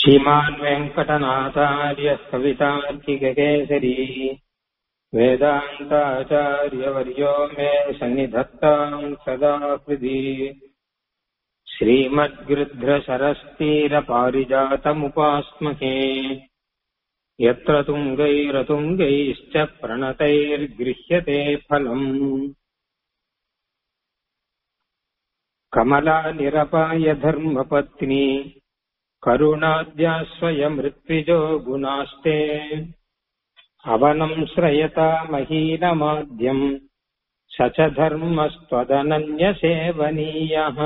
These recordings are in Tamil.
श्रीमान् वेङ्कटनाथार्यः कवितार्किककेसरी वेदान्ताचार्यवर्यो मे सन्निधत्ताम् सदा हृदि श्रीमद्गृध्रशरस्तीरपारिजातमुपास्महे यत्र तुङ्गैरतुङ्गैश्च प्रणतैर्गृह्यते फलम् कमलानिरपाय धर्मपत्नी करुणाद्यास्वयमृत्विजो गुणास्ते अवनम् श्रयता महीनमाद्यम् स च धर्मस्त्वदनन्यसेवनीयः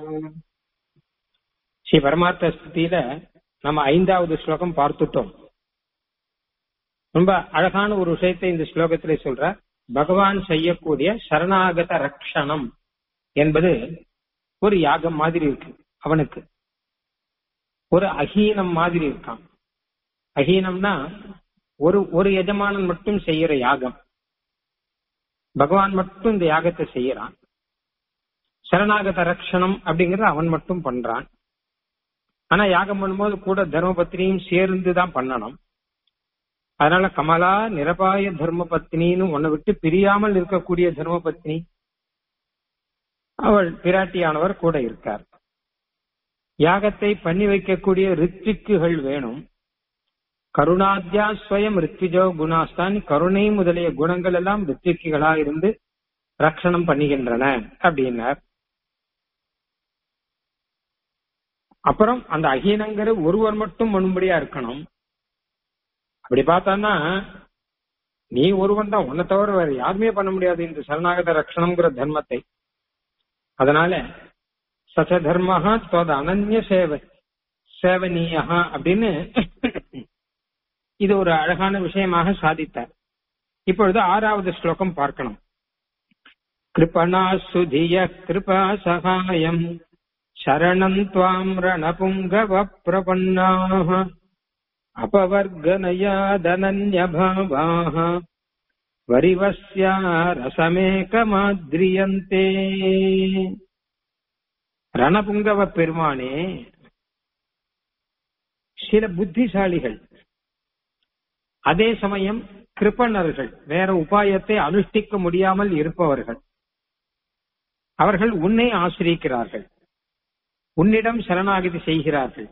ஸ்ரீ பரமார்த்த ஸ்துதியில நம்ம ஐந்தாவது ஸ்லோகம் பார்த்துட்டோம் ரொம்ப அழகான ஒரு விஷயத்தை இந்த ஸ்லோகத்திலே சொல்ற பகவான் செய்யக்கூடிய சரணாகத ரக்ஷணம் என்பது ஒரு யாகம் மாதிரி இருக்கு அவனுக்கு ஒரு அகீனம் மாதிரி இருக்கான் அகீனம்னா ஒரு ஒரு எஜமானன் மட்டும் செய்யற யாகம் பகவான் மட்டும் இந்த யாகத்தை செய்யறான் சரணாகத ரக்ஷணம் அப்படிங்கறத அவன் மட்டும் பண்றான் ஆனா யாகம் பண்ணும்போது கூட தர்மபத்னியும் சேர்ந்து தான் பண்ணணும் அதனால கமலா நிரபாய தர்மபத்னின்னு உன்னை விட்டு பிரியாமல் இருக்கக்கூடிய தர்மபத்னி அவள் பிராட்டியானவர் கூட இருக்கார் யாகத்தை பண்ணி வைக்கக்கூடிய ரித்திக்குகள் வேணும் கருணாத்யா ஸ்வயம் ரித்விஜோ குணாஸ்தான் கருணை முதலிய குணங்கள் எல்லாம் ரித்திக்குகளா இருந்து ரட்சணம் பண்ணுகின்றன அப்படின்னார் அப்புறம் அந்த அகீனங்கிற ஒருவர் மட்டும் பண்ணும்படியா இருக்கணும் அப்படி பார்த்தான்னா நீ ஒருவன் தான் உன்னை தவிர வேற யாருமே பண்ண முடியாது இந்த சரணாகத ரட்சணம்ங்கிற தர்மத்தை அதனால சச்ச தர்மஹா தோத அனன்ய சேவை சேவனீயா அப்படின்னு இது ஒரு அழகான விஷயமாக சாதித்தார் இப்பொழுது ஆறாவது ஸ்லோகம் பார்க்கணும் கிருபணா சுதிய கிருபா சகாயம் சரணம் துவாம் ரணபுங்கவ பிரபன்னாக अपवर्गनयादनन्यभावाः वरिवस्या ரசமேகமாத்ரியந்தே ரணபுங்கவ பெருமானே சில புத்திசாலிகள் அதே சமயம் கிருப்பணர்கள் வேற உபாயத்தை அனுஷ்டிக்க முடியாமல் இருப்பவர்கள் அவர்கள் உன்னை ஆசிரிக்கிறார்கள் உன்னிடம் சரணாகதி செய்கிறார்கள்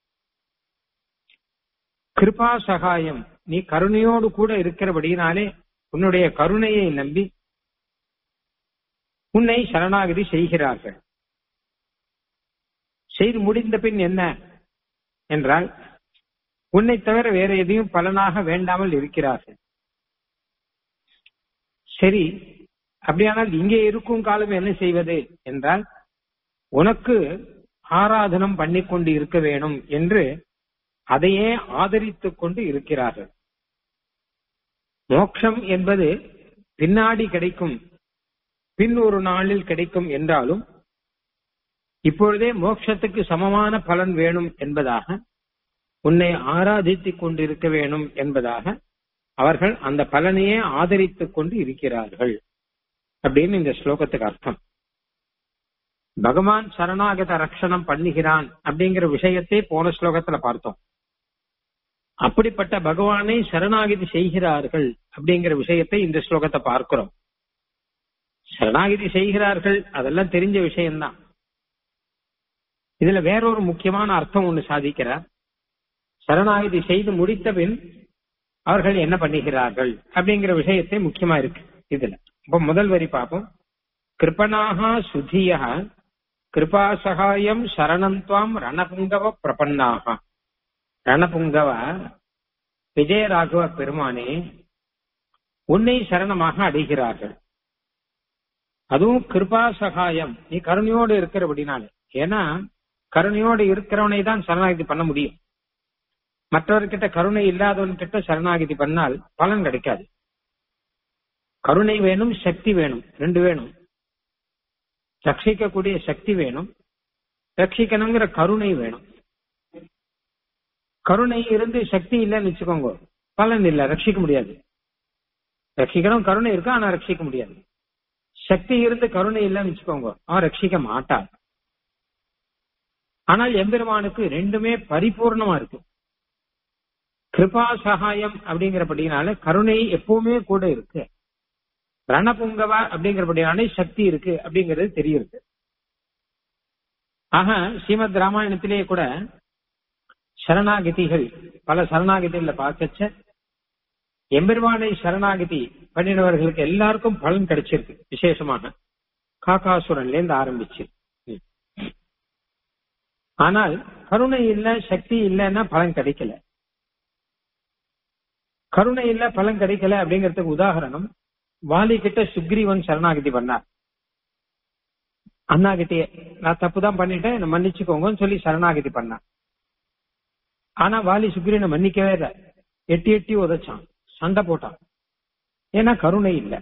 கிருபா சகாயம் நீ கருணையோடு கூட இருக்கிறபடியினாலே உன்னுடைய கருணையை நம்பி உன்னை சரணாகதி செய்கிறார்கள் செய்து முடிந்த பின் என்ன என்றால் உன்னை தவிர வேற எதையும் பலனாக வேண்டாமல் இருக்கிறார்கள் சரி அப்படியானால் இங்கே இருக்கும் காலம் என்ன செய்வது என்றால் உனக்கு ஆராதனம் பண்ணி கொண்டு இருக்க வேணும் என்று அதையே ஆதரித்துக் கொண்டு இருக்கிறார்கள் மோட்சம் என்பது பின்னாடி கிடைக்கும் பின் ஒரு நாளில் கிடைக்கும் என்றாலும் இப்பொழுதே மோட்சத்துக்கு சமமான பலன் வேணும் என்பதாக உன்னை ஆராதித்துக் கொண்டிருக்க வேணும் என்பதாக அவர்கள் அந்த பலனையே ஆதரித்துக் கொண்டு இருக்கிறார்கள் அப்படின்னு இந்த ஸ்லோகத்துக்கு அர்த்தம் பகவான் சரணாகத ரட்சணம் பண்ணுகிறான் அப்படிங்கிற விஷயத்தை போன ஸ்லோகத்துல பார்த்தோம் அப்படிப்பட்ட பகவானை சரணாகிதி செய்கிறார்கள் அப்படிங்கிற விஷயத்தை இந்த ஸ்லோகத்தை பார்க்கிறோம் சரணாகிதி செய்கிறார்கள் அதெல்லாம் தெரிஞ்ச விஷயம்தான் இதுல வேறொரு முக்கியமான அர்த்தம் ஒண்ணு சாதிக்கிறார் சரணாகிதி செய்து முடித்த பின் அவர்கள் என்ன பண்ணுகிறார்கள் அப்படிங்கிற விஷயத்தை முக்கியமா இருக்கு இதுல இப்ப முதல் வரி பார்ப்போம் கிருபனாக சுதியா கிருபா சகாயம் சரணம் துவாம் ரணபுங்கவ பிரபன்னாக ரணபுங்கவ விஜயராகவ பெருமானே உன்னை சரணமாக அடைகிறார்கள் அதுவும் கிருபா சகாயம் நீ கருணையோடு இருக்கிறபடினாலே ஏன்னா கருணையோடு இருக்கிறவனை தான் சரணாகிதி பண்ண முடியும் மற்றவர்கிட்ட கருணை இல்லாதவன் கிட்ட சரணாகிதி பண்ணால் பலன் கிடைக்காது கருணை வேணும் சக்தி வேணும் ரெண்டு வேணும் ரட்சிக்கக்கூடிய சக்தி வேணும் ரட்சிக்கணுங்கிற கருணை வேணும் கருணை இருந்து சக்தி இல்லைன்னு வச்சுக்கோங்க பலன் இல்ல ரட்சிக்க முடியாது ரட்சிக்கணும் கருணை இருக்கு ஆனா ரட்சிக்க முடியாது சக்தி இருந்து கருணை இல்லைன்னு வச்சுக்கோங்க அவன் ரட்சிக்க மாட்டான் ஆனால் எம்பெருமானுக்கு ரெண்டுமே பரிபூர்ணமா இருக்கு கிருபா சகாயம் அப்படிங்கிறபடினால கருணை எப்பவுமே கூட இருக்கு ரணபுங்கவா அப்படிங்கிறபடினாலே சக்தி இருக்கு அப்படிங்கிறது தெரியுது ஆக ஸ்ரீமத் ராமாயணத்திலேயே கூட சரணாகதிகள் பல சரணாகதிகள்ல பார்க்கச்ச எம்பெருமானை சரணாகதி பண்ணினவர்களுக்கு எல்லாருக்கும் பலன் கிடைச்சிருக்கு விசேஷமாக காக்காசுரன்ல இருந்து ஆரம்பிச்சு ஆனால் கருணை இல்ல சக்தி இல்லைன்னா பலன் கிடைக்கல கருணை இல்ல பலன் கிடைக்கல அப்படிங்கிறதுக்கு உதாரணம் வாலி கிட்ட சுக்ரீவன் சரணாகதி பண்ணார் அண்ணா கிட்டே நான் தப்புதான் பண்ணிட்டேன் என்ன மன்னிச்சுக்கோங்கன்னு சொல்லி சரணாகதி பண்ணான் ஆனா வாலி சுக்ரீவனை மன்னிக்கவே இல்லை எட்டி எட்டி உதைச்சான் சண்டை போட்டான் ஏன்னா கருணை இல்லை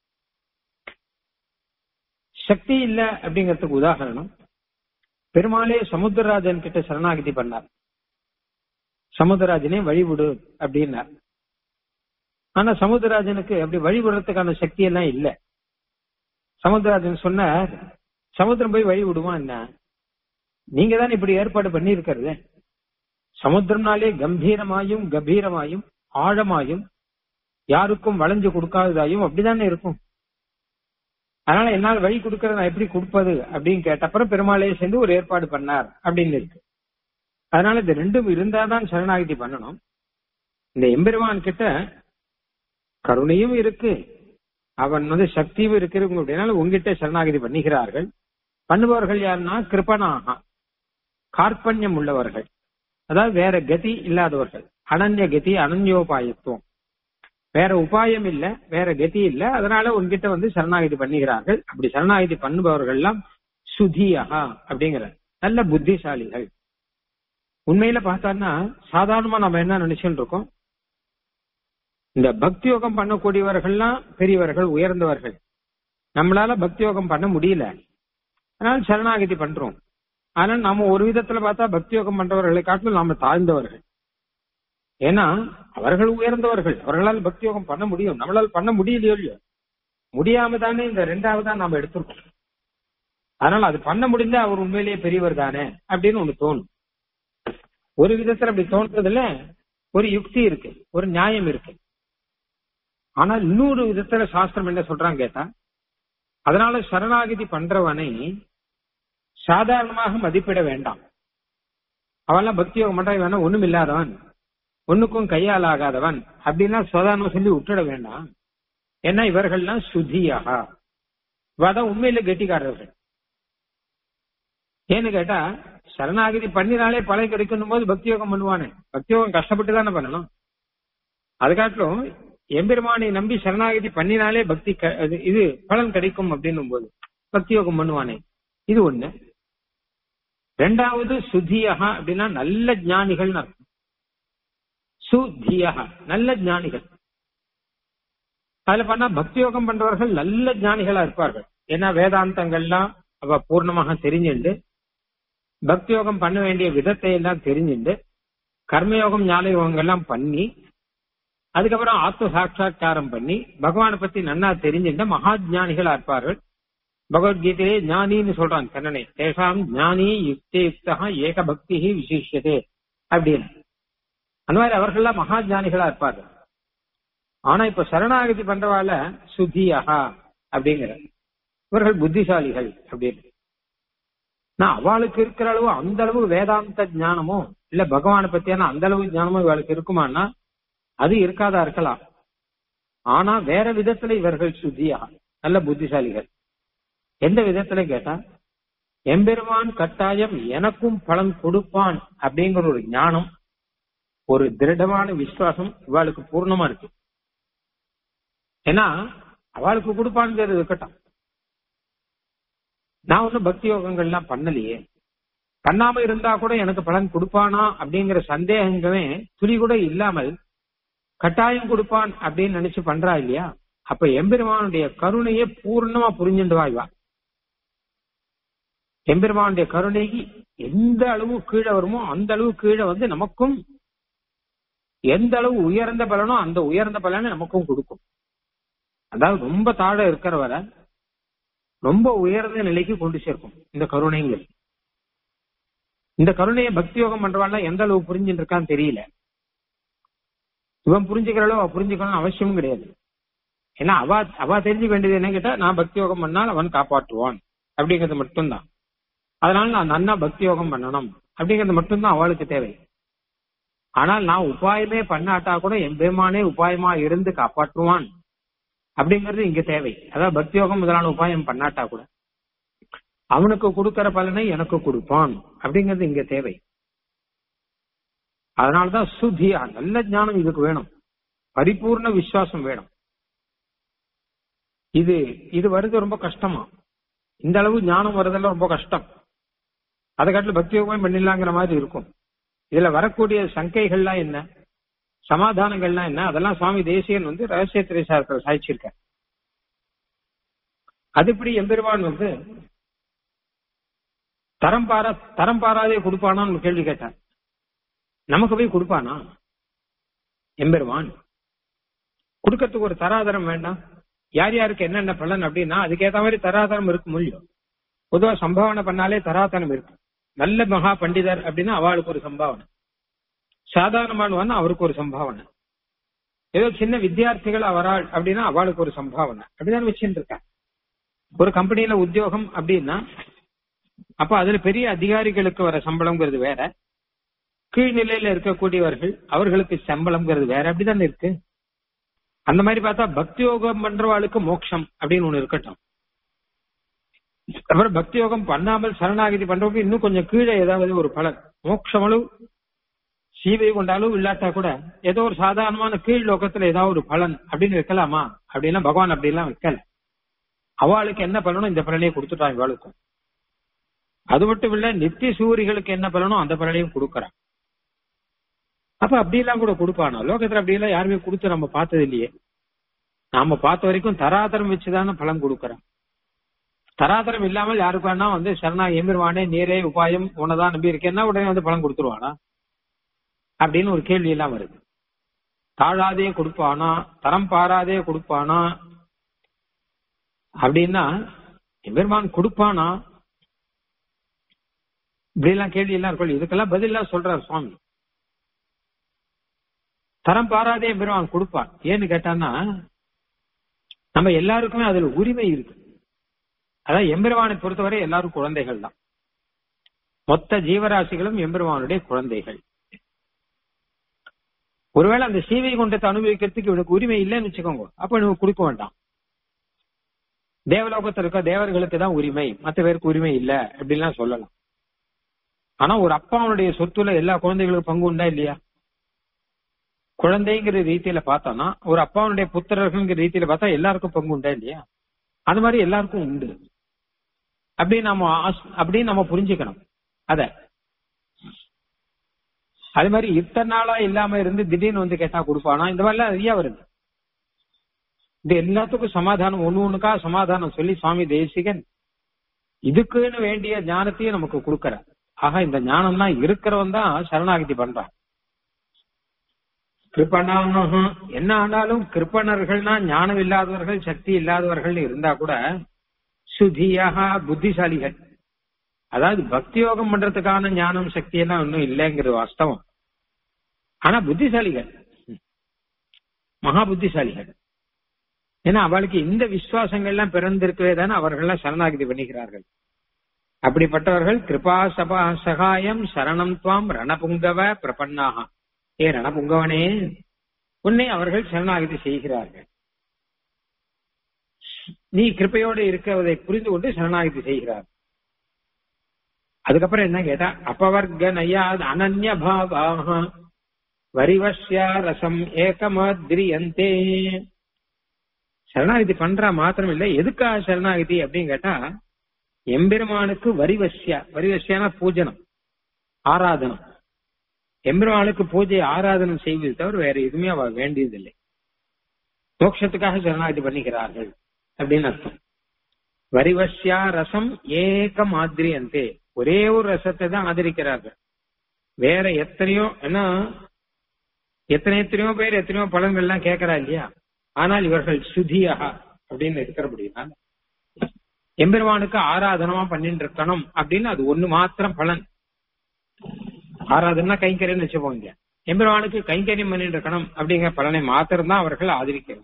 சக்தி இல்ல அப்படிங்கிறதுக்கு உதாரணம் பெருமாளே சமுத்திரராஜன் கிட்ட சரணாகதி பண்ணார் சமுத்திரராஜனே வழிவிடு அப்படின்னார் ஆனா சமுத்திரராஜனுக்கு அப்படி வழிவிடுறதுக்கான சக்தி எல்லாம் இல்ல சமுத்திரராஜன் சொன்னார் சமுத்திரம் போய் வழி விடுமா என்ன நீங்க தான் இப்படி ஏற்பாடு பண்ணி இருக்கிறது சமுத்திரம்னாலே கம்பீரமாயும் கம்பீரமாயும் ஆழமாயும் யாருக்கும் வளைஞ்சு கொடுக்காததாயும் அப்படிதானே இருக்கும் அதனால என்னால் வழி கொடுக்கறத நான் எப்படி கொடுப்பது அப்படின்னு கேட்டப்பறம் பெருமாளே சேர்ந்து ஒரு ஏற்பாடு பண்ணார் அப்படின்னு இருக்கு அதனால இந்த ரெண்டும் இருந்தாதான் சரணாகதி பண்ணணும் இந்த எம்பெருமான் கிட்ட கருணையும் இருக்கு அவன் வந்து சக்தியும் இருக்கிறவங்க அப்படின்னால உங்ககிட்ட சரணாகதி பண்ணுகிறார்கள் பண்ணுபவர்கள் யாருன்னா கிருப்பனாக கார்பண்யம் உள்ளவர்கள் அதாவது வேற கதி இல்லாதவர்கள் அனன்ய கதி அனன்யோபாயத்துவம் வேற உபாயம் இல்ல வேற கதி இல்ல அதனால உன்கிட்ட வந்து சரணாகதி பண்ணுகிறார்கள் அப்படி சரணாகதி பண்ணுபவர்கள் எல்லாம் சுதியா அப்படிங்கிற நல்ல புத்திசாலிகள் உண்மையில பார்த்தோம்னா சாதாரணமா நம்ம என்ன நினைச்சுட்டு இருக்கோம் இந்த பக்தி யோகம் பண்ணக்கூடியவர்கள்லாம் பெரியவர்கள் உயர்ந்தவர்கள் நம்மளால பக்தி யோகம் பண்ண முடியல அதனால சரணாகதி பண்றோம் ஆனா நம்ம ஒரு விதத்துல பார்த்தா பக்தி யோகம் பண்றவர்களை காட்டிலும் நாம தாழ்ந்தவர்கள் ஏன்னா அவர்கள் உயர்ந்தவர்கள் அவர்களால் பக்தி யோகம் பண்ண முடியும் நம்மளால பண்ண முடியலையோ இல்லையோ முடியாம தானே இந்த ரெண்டாவதா நாம எடுத்திருக்கோம் அதனால அது பண்ண முடிஞ்சா அவர் உண்மையிலேயே பெரியவர் தானே அப்படின்னு ஒண்ணு தோணும் ஒரு விதத்துல அப்படி தோன்றதுல ஒரு யுக்தி இருக்கு ஒரு நியாயம் இருக்கு ஆனா இன்னொரு விதத்துல சாஸ்திரம் என்ன சொல்றாங்க கேட்டா அதனால சரணாகதி பண்றவனை சாதாரணமாக மதிப்பிட வேண்டாம் அவெல்லாம் பக்தி யோகம் பண்றவன் வேணா ஒண்ணும் இல்லாதவன் ஒண்ணுக்கும் கையால் ஆகாதவன் அப்படின்னா சாதாரண சொல்லி விட்டுட வேண்டாம் ஏன்னா இவர்கள்லாம் சுதியாக இவதான் உண்மையில கெட்டிக்காரர்கள் ஏன்னு கேட்டா சரணாகதி பண்ணினாலே பலன் கிடைக்கணும் போது பக்தி யோகம் பண்ணுவானே பக்தி யோகம் கஷ்டப்பட்டு தானே பண்ணணும் அது காட்டிலும் எம்பெருமானை நம்பி சரணாகதி பண்ணினாலே பக்தி இது பலன் கிடைக்கும் அப்படின்னும் போது பக்தி யோகம் பண்ணுவானே இது ஒண்ணு ரெண்டாவது சுதியகா அப்படின்னா நல்ல ஞானிகள் அர்த்தம் சுதியகா நல்ல ஞானிகள் அதுல பண்ணா பக்தி யோகம் பண்றவர்கள் நல்ல ஞானிகளா இருப்பார்கள் ஏன்னா வேதாந்தங்கள்லாம் அவ பூர்ணமாக தெரிஞ்சுண்டு பக்தி யோகம் பண்ண வேண்டிய விதத்தை எல்லாம் தெரிஞ்சுண்டு கர்மயோகம் ஞான யோகங்கள்லாம் பண்ணி அதுக்கப்புறம் ஆத்ம சாட்சா்காரம் பண்ணி பகவானை பத்தி நன்னா தெரிஞ்சுட்ட மகா ஜானிகளா இருப்பார்கள் பகவத்கீதையே ஞானின்னு சொல்றான் கண்ணனை தேசாம் ஞானி யுக்தி யுக்தா ஏக பக்தி விசேஷதே அப்படின்னு அந்த மாதிரி அவர்கள்லாம் மகா ஜானிகளா இருப்பார்கள் ஆனா இப்ப சரணாகதி பண்றவால சுதியகா அப்படிங்கிற இவர்கள் புத்திசாலிகள் அப்படின்னு நான் அவளுக்கு இருக்கிற அளவு அந்த அளவு வேதாந்த ஞானமோ இல்ல பகவானை பத்தியான அந்த அளவு ஞானமோ இவளுக்கு இருக்குமானா அது இருக்காதா இருக்கலாம் ஆனா வேற விதத்துல இவர்கள் சுத்தியா நல்ல புத்திசாலிகள் எந்த விதத்துல கேட்டா எம்பெருமான் கட்டாயம் எனக்கும் பலன் கொடுப்பான் அப்படிங்கிற ஒரு ஞானம் ஒரு திருடமான விசுவாசம் இவாளுக்கு பூர்ணமா இருக்கு ஏன்னா அவளுக்கு கொடுப்பான்ங்கிறது இருக்கட்டும் நான் ஒன்னும் பக்தி யோகங்கள்லாம் பண்ணலையே பண்ணாம இருந்தா கூட எனக்கு பலன் கொடுப்பானா அப்படிங்கிற சந்தேகங்களே துளி கூட இல்லாமல் கட்டாயம் கொடுப்பான் அப்படின்னு நினைச்சு பண்றா இல்லையா அப்ப எம்பெருமானுடைய கருணையை பூர்ணமா புரிஞ்சுட்டு வாய்வா எம்பெருமானுடைய கருணைக்கு எந்த அளவு கீழே வருமோ அந்த அளவு கீழே வந்து நமக்கும் எந்த அளவு உயர்ந்த பலனோ அந்த உயர்ந்த பலனை நமக்கும் கொடுக்கும் அதாவது ரொம்ப தாழ இருக்கிறவரை ரொம்ப உயர்ந்த நிலைக்கு கொண்டு சேர்க்கும் இந்த கருணைங்கள் இந்த கருணையை பக்தி யோகம் பண்றவாள் எந்த அளவு புரிஞ்சுட்டு இருக்கான்னு தெரியல இவன் புரிஞ்சுக்கிற அளவு அவ புரிஞ்சுக்கணும் அவசியமும் கிடையாது ஏன்னா அவ அவ தெரிஞ்சுக்க வேண்டியது என்ன கேட்டா நான் பக்தி யோகம் பண்ணால் அவன் காப்பாற்றுவான் அப்படிங்கிறது மட்டும்தான் அதனால நான் நன்னா பக்தி யோகம் பண்ணணும் அப்படிங்கிறது மட்டும்தான் அவளுக்கு தேவை ஆனால் நான் உபாயமே பண்ணாட்டா கூட என் பெருமானே உபாயமா இருந்து காப்பாற்றுவான் அப்படிங்கிறது இங்க தேவை அதாவது பக்தி யோகம் முதலான உபாயம் பண்ணாட்டா கூட அவனுக்கு கொடுக்கிற பலனை எனக்கு கொடுப்பான் அப்படிங்கிறது இங்க தேவை அதனாலதான் சுதியா நல்ல ஞானம் இதுக்கு வேணும் பரிபூர்ண விசுவாசம் வேணும் இது இது வருது ரொம்ப கஷ்டமா இந்த அளவு ஞானம் வருதெல்லாம் ரொம்ப கஷ்டம் அதை காட்டில பக்தி யோகமே பண்ணிடலாங்கிற மாதிரி இருக்கும் இதுல வரக்கூடிய சங்கைகள்லாம் என்ன சமாதானங்கள்லாம் என்ன அதெல்லாம் சுவாமி தேசியன் வந்து ரகசிய திரைசாரத்தில் சாய்ச்சிருக்க அது இப்படி எம்பெருமான் வந்து தரம் பாரா தரம் பாராதே கொடுப்பானான்னு கேள்வி கேட்டார் நமக்கு போய் கொடுப்பானா எம்பெருமான் கொடுக்கறதுக்கு ஒரு தராதரம் வேண்டாம் யார் யாருக்கு என்னென்ன பலன் அப்படின்னா அதுக்கேற்ற மாதிரி தராதரம் இருக்கு முடியும் பொதுவா சம்பாவனை பண்ணாலே தராதரம் இருக்கு நல்ல மகா பண்டிதர் அப்படின்னா அவளுக்கு ஒரு சம்பாவனை சாதாரணமானவன் அவருக்கு ஒரு சம்பாவனை ஏதோ சின்ன வித்தியார்த்திகள் அவராள் அப்படின்னா அவளுக்கு ஒரு சம்பாவனை அப்படிதான் வச்சுட்டு இருக்காங்க ஒரு கம்பெனியில உத்தியோகம் அப்படின்னா அப்ப அதுல பெரிய அதிகாரிகளுக்கு வர சம்பளம்ங்கிறது வேற கீழ்நிலையில இருக்கக்கூடியவர்கள் அவர்களுக்கு சம்பளம்ங்கிறது வேற அப்படிதானே இருக்கு அந்த மாதிரி பார்த்தா பக்தி யோகம் பண்றவாளுக்கு மோட்சம் அப்படின்னு ஒண்ணு இருக்கட்டும் அப்புறம் பக்தி யோகம் பண்ணாமல் சரணாகதி பண்றவங்க இன்னும் கொஞ்சம் கீழே ஏதாவது ஒரு பலன் மோட்சம் அளவு சீவை கொண்டாலும் இல்லாட்டா கூட ஏதோ ஒரு சாதாரணமான கீழ் லோகத்துல ஏதாவது ஒரு பலன் அப்படின்னு வைக்கலாமா அப்படின்னா பகவான் அப்படி எல்லாம் வைக்கல அவளுக்கு என்ன பலனோ இந்த பலனையும் கொடுத்துட்டான் இவாளுக்கும் அது மட்டும் இல்ல நித்திய சூரிகளுக்கு என்ன பலனோ அந்த பலனையும் கொடுக்கறான் அப்ப அப்படியெல்லாம் கூட கொடுப்பானா லோகத்துல அப்படியெல்லாம் யாருமே கொடுத்து நம்ம பார்த்தது இல்லையே நாம பார்த்த வரைக்கும் தராதரம் வச்சுதானே பலன் கொடுக்கறான் தராதரம் இல்லாமல் யாருக்கு வேணா வந்து சரணா எமிர்வானே நேரே உபாயம் உனதான் நம்பி இருக்கேன்னா உடனே வந்து பலன் கொடுத்துருவானா அப்படின்னு ஒரு கேள்வி எல்லாம் வருது தாழாதே கொடுப்பானா தரம் பாராதே கொடுப்பானா அப்படின்னா எம்பெருமான் கொடுப்பானா இப்படி எல்லாம் கேள்வி எல்லாம் இருக்கும் இதுக்கெல்லாம் பதில் எல்லாம் சொல்றார் சுவாமி தரம் பாராதே எம்பெருமான் கொடுப்பான் ஏன்னு கேட்டான்னா நம்ம எல்லாருக்குமே அதுல உரிமை இருக்கு அதான் எம்பெருமானை பொறுத்தவரை எல்லாரும் குழந்தைகள் தான் மொத்த ஜீவராசிகளும் எம்பெருமானுடைய குழந்தைகள் ஒருவேளை அந்த சீவை குண்டத்தை அனுபவிக்கிறதுக்கு இவனுக்கு உரிமை இல்லைன்னு வச்சுக்கோங்க அப்ப இவனுக்கு கொடுக்க வேண்டாம் தேவலோகத்தில் இருக்க தேவர்களுக்கு தான் உரிமை மற்ற பேருக்கு உரிமை இல்ல அப்படின்லாம் சொல்லலாம் ஆனா ஒரு அப்பாவுடைய சொத்துல எல்லா குழந்தைகளுக்கும் பங்கு உண்டா இல்லையா குழந்தைங்கிற ரீதியில பார்த்தோம்னா ஒரு அப்பாவுடைய புத்திரர்கள்ங்கிற ரீதியில பார்த்தா எல்லாருக்கும் பங்கு உண்டா இல்லையா அது மாதிரி எல்லாருக்கும் உண்டு அப்படி நம்ம அப்படின்னு நம்ம புரிஞ்சுக்கணும் அத அது மாதிரி இத்தனை நாளா இல்லாம இருந்து திடீர்னு வந்து கேட்டா கொடுப்பானா இந்த மாதிரிலாம் நிறைய வருது இது எல்லாத்துக்கும் சமாதானம் ஒண்ணு ஒண்ணுக்கா சமாதானம் சொல்லி சுவாமி தேசிகன் இதுக்குன்னு வேண்டிய ஞானத்தையும் நமக்கு கொடுக்கற ஆக இந்த ஞானம் தான் இருக்கிறவன் தான் சரணாகதி பண்றான் கிருப்பனாக என்ன ஆனாலும் கிருப்பணர்கள்னா ஞானம் இல்லாதவர்கள் சக்தி இல்லாதவர்கள் இருந்தா கூட சுதியாக புத்திசாலிகள் அதாவது பக்தி யோகம் பண்றதுக்கான ஞானம் சக்தி எல்லாம் இன்னும் இல்லைங்கிறது வாஸ்தவம் ஆனா புத்திசாலிகள் மகா புத்திசாலிகள் ஏன்னா அவளுக்கு இந்த விசுவாசங்கள்லாம் பிறந்திருக்கவே தானே அவர்கள்லாம் சரணாகதி பண்ணிக்கிறார்கள் அப்படிப்பட்டவர்கள் கிருபா சபா சகாயம் சரணம் துவாம் ரணபுங்கவ பிரபன்னாக ஏ ரணபுங்கவனே உன்னை அவர்கள் சரணாகதி செய்கிறார்கள் நீ கிருப்பையோடு இருக்கிறதை புரிந்து கொண்டு சரணாகதி செய்கிறார் அதுக்கப்புறம் என்ன கேட்டா அப்பவர்க்க நையாத் அனன்ய பாவாக வரிவஷ்யா ரசம் ஏகமாத்ரியந்தே சரணாகதி பண்றா மாத்திரம் இல்ல எதுக்காக சரணாகதி அப்படின்னு கேட்டா எம்பெருமானுக்கு வரிவசியா வரிவசியான பூஜனம் ஆராதனம் எம்பெருமானுக்கு பூஜை ஆராதனம் செய்வது தவிர வேற எதுவுமே அவ வேண்டியதில்லை மோட்சத்துக்காக சரணாகதி பண்ணிக்கிறார்கள் அப்படின்னு அர்த்தம் வரிவசியா ரசம் ஏக மாதிரியந்தே ஒரே ஒரு ரசத்தை தான் ஆதரிக்கிறார்கள் வேற எத்தனையோ ஏன்னா எத்தனை எத்தனையோ பேர் எத்தனையோ பழங்கள்லாம் கேட்கறா இல்லையா ஆனால் இவர்கள் சுதியாக அப்படின்னு இருக்கிறபடினால எம்பெருமானுக்கு ஆராதனமா பண்ணிட்டு இருக்கணும் அப்படின்னு அது ஒண்ணு மாத்திரம் பலன் ஆராதனா கைங்கரியம்னு வச்சுப்போங்க எம்பெருமானுக்கு கைங்கரியம் பண்ணிட்டு இருக்கணும் அப்படிங்கிற பலனை மாத்திரம் தான் அவர்கள் ஆதரிக்கிறார்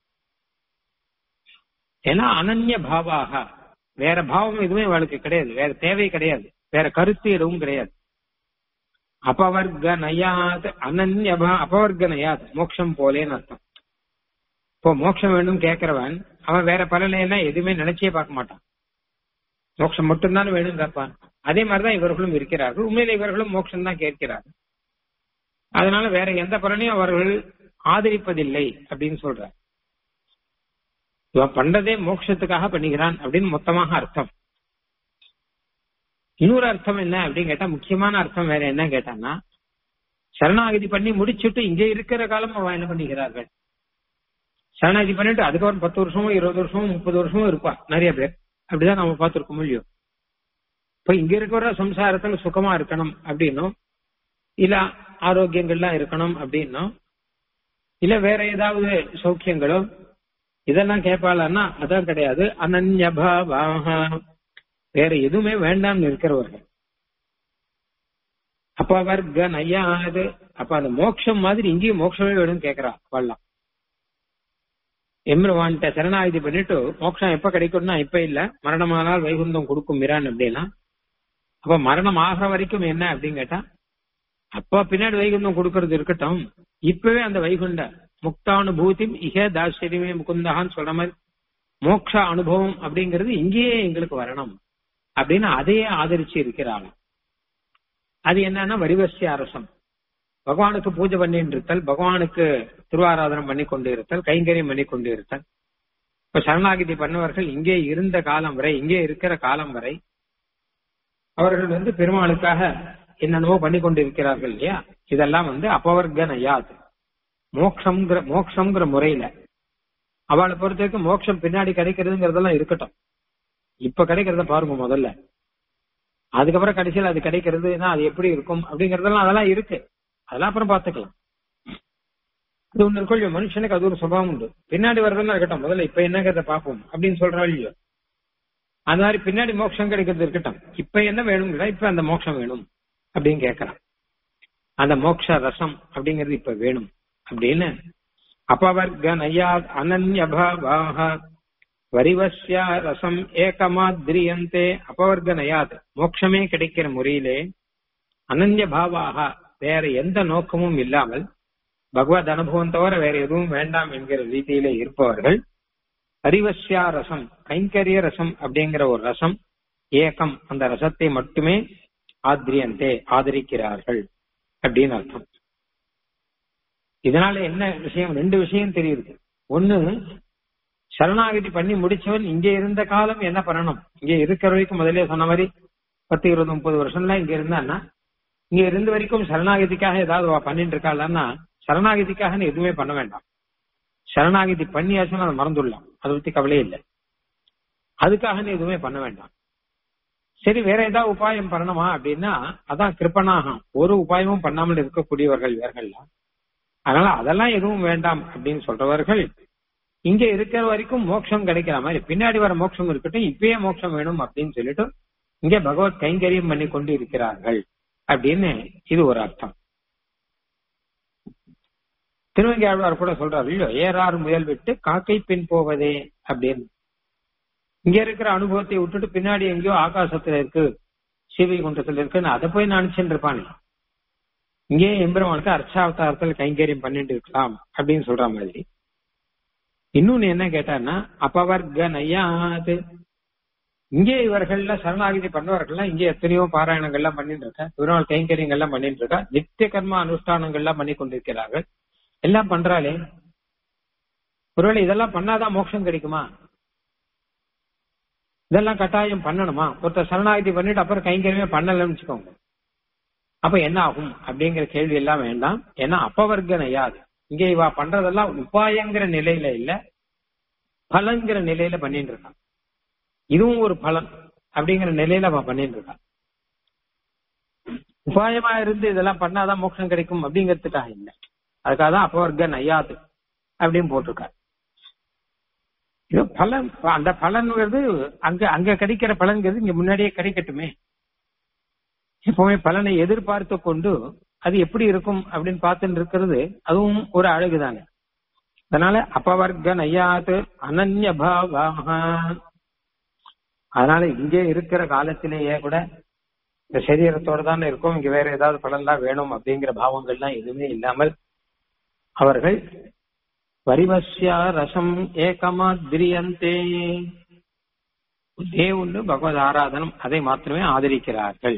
ஏன்னா அனன்ய பாவாக வேற பாவம் எதுவுமே அவளுக்கு கிடையாது வேற தேவை கிடையாது வேற கருத்து எதுவும் கிடையாது அபவர்க நயாத் அனன்ய பா- அபவர்க நயாத் மோட்சம் போலேன்னு அர்த்தம் இப்போ மோட்சம் வேணும் கேட்கிறவன் அவன் வேற பலனை எல்லாம் எதுவுமே நினைச்சே பார்க்க மாட்டான் மோட்சம் மட்டும்தான் வேணும் கேட்பான் அதே மாதிரிதான் இவர்களும் இருக்கிறார்கள் உண்மையில இவர்களும் மோட்சம் தான் கேட்கிறார்கள் அதனால வேற எந்த பலனையும் அவர்கள் ஆதரிப்பதில்லை அப்படின்னு சொல்றார் இவன் பண்றதே மோட்சத்துக்காக பண்ணுகிறான் அப்படின்னு மொத்தமாக அர்த்தம் இன்னொரு அர்த்தம் என்ன அப்படின்னு கேட்டா முக்கியமான அர்த்தம் வேற என்ன கேட்டான்னா சரணாகதி பண்ணி முடிச்சுட்டு இங்கே இருக்கிற காலம் அவன் என்ன பண்ணுகிறார்கள் சரணாகதி பண்ணிட்டு அதுக்கப்புறம் பத்து வருஷமும் இருபது வருஷமும் முப்பது வருஷமும் இருப்பா நிறைய பேர் அப்படிதான் நம்ம பார்த்திருக்கோம் இல்லையோ இப்ப இங்க இருக்கிற சம்சாரத்துல சுகமா இருக்கணும் அப்படின்னும் இல்ல ஆரோக்கியங்கள்லாம் இருக்கணும் அப்படின்னும் இல்ல வேற ஏதாவது சௌக்கியங்களோ இதெல்லாம் கேட்பாளன்னா அதான் கிடையாது அனன்யபாவாக வேற எதுவுமே வேண்டாம்னு இருக்கிறவர்கள் அப்ப வர்க்க நையாது அப்ப அந்த மோட்சம் மாதிரி இங்கேயும் மோட்சமே வேணும்னு கேக்குறா வள்ளலாம் எம்பெருமான்கிட்ட சரணாகதி பண்ணிட்டு மோட்சம் எப்ப கிடைக்கும்னா இப்ப இல்ல மரணமானால் வைகுந்தம் கொடுக்கும் மிரான் அப்படின்னா அப்ப மரணம் ஆகிற வரைக்கும் என்ன அப்படின்னு கேட்டா அப்ப பின்னாடி வைகுந்தம் கொடுக்கறது இருக்கட்டும் இப்பவே அந்த வைகுண்ட முக்தானுபூதி இக தாசிரியமே முகுந்தகான்னு சொல்ற மாதிரி மோட்ச அனுபவம் அப்படிங்கிறது இங்கேயே எங்களுக்கு வரணும் அப்படின்னு அதையே ஆதரிச்சு இருக்கிறாங்க அது என்னன்னா வரிவசிய அரசம் பகவானுக்கு பூஜை பண்ணிட்டு இருத்தல் பகவானுக்கு திருவாராதனம் பண்ணி கொண்டு இருத்தல் கைங்கரியம் பண்ணி கொண்டு இருத்தல் இப்ப சரணாகிதி பண்ணவர்கள் இங்கே இருந்த காலம் வரை இங்கே இருக்கிற காலம் வரை அவர்கள் வந்து பெருமாளுக்காக என்னென்னவோ பண்ணி கொண்டு இருக்கிறார்கள் இல்லையா இதெல்லாம் வந்து அபவர்க்க நயாது மோக்ஷங்கிற மோக்ஷங்கிற முறையில அவளை பொறுத்த வரைக்கும் மோட்சம் பின்னாடி கிடைக்கிறதுங்கிறதெல்லாம் இருக்கட்டும் இப்ப கிடைக்கிறத பாருங்க முதல்ல அதுக்கப்புறம் கடைசியில் அது கிடைக்கிறதுனா அது எப்படி இருக்கும் அப்படிங்கறதெல்லாம் அதெல்லாம் இருக்கு அதெல்லாம் அப்புறம் பாத்துக்கலாம் இது ஒண்ணு இருக்கும் இல்லையோ, மனுஷனுக்கு அது ஒரு சுபாவம் உண்டு பின்னாடி வரதெல்லாம் இருக்கட்டும் முதல்ல இப்ப என்னங்கிறத பார்ப்போம் அப்படின்னு சொல்றா இல்லையோ அந்த மாதிரி பின்னாடி மோட்சம் கிடைக்கிறது இருக்கட்டும் இப்ப என்ன வேணும்னா இப்ப அந்த மோட்சம் வேணும் அப்படின்னு கேட்கறான் அந்த மோட்ச ரசம் அப்படிங்கிறது இப்ப வேணும் அப்படின்னு அபவர்க நயா அனன்யபாவாக வரிவசியா ரசம் ஏகமாத்ரியந்தே அபவர்க நயாத் மோட்சமே கிடைக்கிற முறையிலே அனன்ய பாவாக வேற எந்த நோக்கமும் இல்லாமல் பகவத் அனுபவம் தவிர வேற எதுவும் வேண்டாம் என்கிற ரீதியிலே இருப்பவர்கள் அறிவசியா ரசம் கைங்கரிய ரசம் அப்படிங்கிற ஒரு ரசம் ஏகம் அந்த ரசத்தை மட்டுமே ஆத்ரியந்தே ஆதரிக்கிறார்கள் அப்படின்னு அர்த்தம் இதனால என்ன விஷயம் ரெண்டு விஷயம் தெரியுது ஒண்ணு சரணாகதி பண்ணி முடிச்சவன் இங்க இருந்த காலம் என்ன பண்ணணும் இங்க இருக்கிற வரைக்கும் முதல்ல சொன்ன மாதிரி பத்து இருபது முப்பது வருஷம்லாம் இங்க இருந்தான்னா இங்க இருந்த வரைக்கும் சரணாகதிக்காக ஏதாவது அவ பண்ணிட்டு இருக்காள்னா சரணாகதிக்காக எதுவுமே பண்ண வேண்டாம் சரணாகதி பண்ணியாச்சுன்னா அதை மறந்துடலாம் அதை பத்தி கவலையே இல்லை அதுக்காக நீ எதுவுமே பண்ண வேண்டாம் சரி வேற ஏதாவது உபாயம் பண்ணணுமா அப்படின்னா அதான் கிருப்பனாகம் ஒரு உபாயமும் பண்ணாமல் இருக்கக்கூடியவர்கள் இவர்கள்லாம் அதனால அதெல்லாம் எதுவும் வேண்டாம் அப்படின்னு சொல்றவர்கள் இங்க இருக்கிற வரைக்கும் மோட்சம் கிடைக்கிற மாதிரி பின்னாடி வர மோட்சம் இருக்கட்டும் இப்பயே மோட்சம் வேணும் அப்படின்னு சொல்லிட்டு இங்க பகவத் கைங்கரியம் பண்ணி கொண்டு இருக்கிறார்கள் அப்படின்னு இது ஒரு அர்த்தம் திருவங்கியாழ்வார் கூட சொல்றாரு இல்லையோ ஏறார் முயல் விட்டு காக்கை பின் போவதே அப்படின்னு இங்க இருக்கிற அனுபவத்தை விட்டுட்டு பின்னாடி எங்கேயோ ஆகாசத்துல இருக்கு சிவை குன்றத்துல இருக்குன்னு அதை போய் நினைச்சுட்டு இருப்பானே இங்கே எம்பெருமானுக்கு அர்ச்சாவதாரத்தில் கைங்கரியம் பண்ணிட்டு இருக்கலாம் அப்படின்னு சொல்ற மாதிரி இன்னொன்னு என்ன கேட்டான்னா அபவர்க நையாது இங்கே இவர்கள்ல சரணாகிதி பண்ணவர்கள்லாம் இங்கே எத்தனையோ பாராயணங்கள்லாம் பண்ணிட்டு இருக்கா பெருமாள் கைங்கரியங்கள்லாம் பண்ணிட்டு இருக்கா நித்திய கர்ம அனுஷ்டானங்கள்லாம் பண்ணி கொண்டிருக்கிறார்கள் எல்லாம் பண்றாளே ஒருவேளை இதெல்லாம் பண்ணாதான் மோட்சம் கிடைக்குமா இதெல்லாம் கட்டாயம் பண்ணணுமா ஒருத்தர் சரணாகிதி பண்ணிட்டு அப்புறம் கைங்கரியமே பண்ணலன்னு வச்சுக்கோங்க அப்ப என்ன ஆகும் அப்படிங்கிற கேள்வி எல்லாம் வேண்டாம் ஏன்னா அப்பவர்க்க நையாது இங்க இவா பண்றதெல்லாம் உபாயங்கிற நிலையில இல்ல பலன்கிற நிலையில பண்ணிட்டு இருக்கான் இதுவும் ஒரு பலன் அப்படிங்கிற நிலையில அவன் பண்ணிட்டு இருக்கான் உபாயமா இருந்து இதெல்லாம் பண்ணாதான் மோட்சம் கிடைக்கும் அப்படிங்கிறதுக்காக இல்ல அதுக்காக தான் அப்பவர்க்க நையாது அப்படின்னு போட்டிருக்காரு இது பலன் அந்த பலன்கிறது அங்க அங்க கிடைக்கிற பலன்கிறது இங்க முன்னாடியே கிடைக்கட்டுமே எப்பவுமே பலனை எதிர்பார்த்து கொண்டு அது எப்படி இருக்கும் அப்படின்னு பார்த்துட்டு இருக்கிறது அதுவும் ஒரு அழகுதானே அதனால அப்பவர்க்க நையாது அனன்ய பாவாக அதனால இங்கே இருக்கிற காலத்திலேயே கூட இந்த சரீரத்தோட தானே இருக்கும் இங்க வேற ஏதாவது பலன்லாம் வேணும் அப்படிங்கிற பாவங்கள்லாம் எதுவுமே இல்லாமல் அவர்கள் வரிவசியா ரசம் ஏகமாதிரியந்தே ஒரே ஒன்று பகவத் ஆராதனம் அதை மாத்திரமே ஆதரிக்கிறார்கள்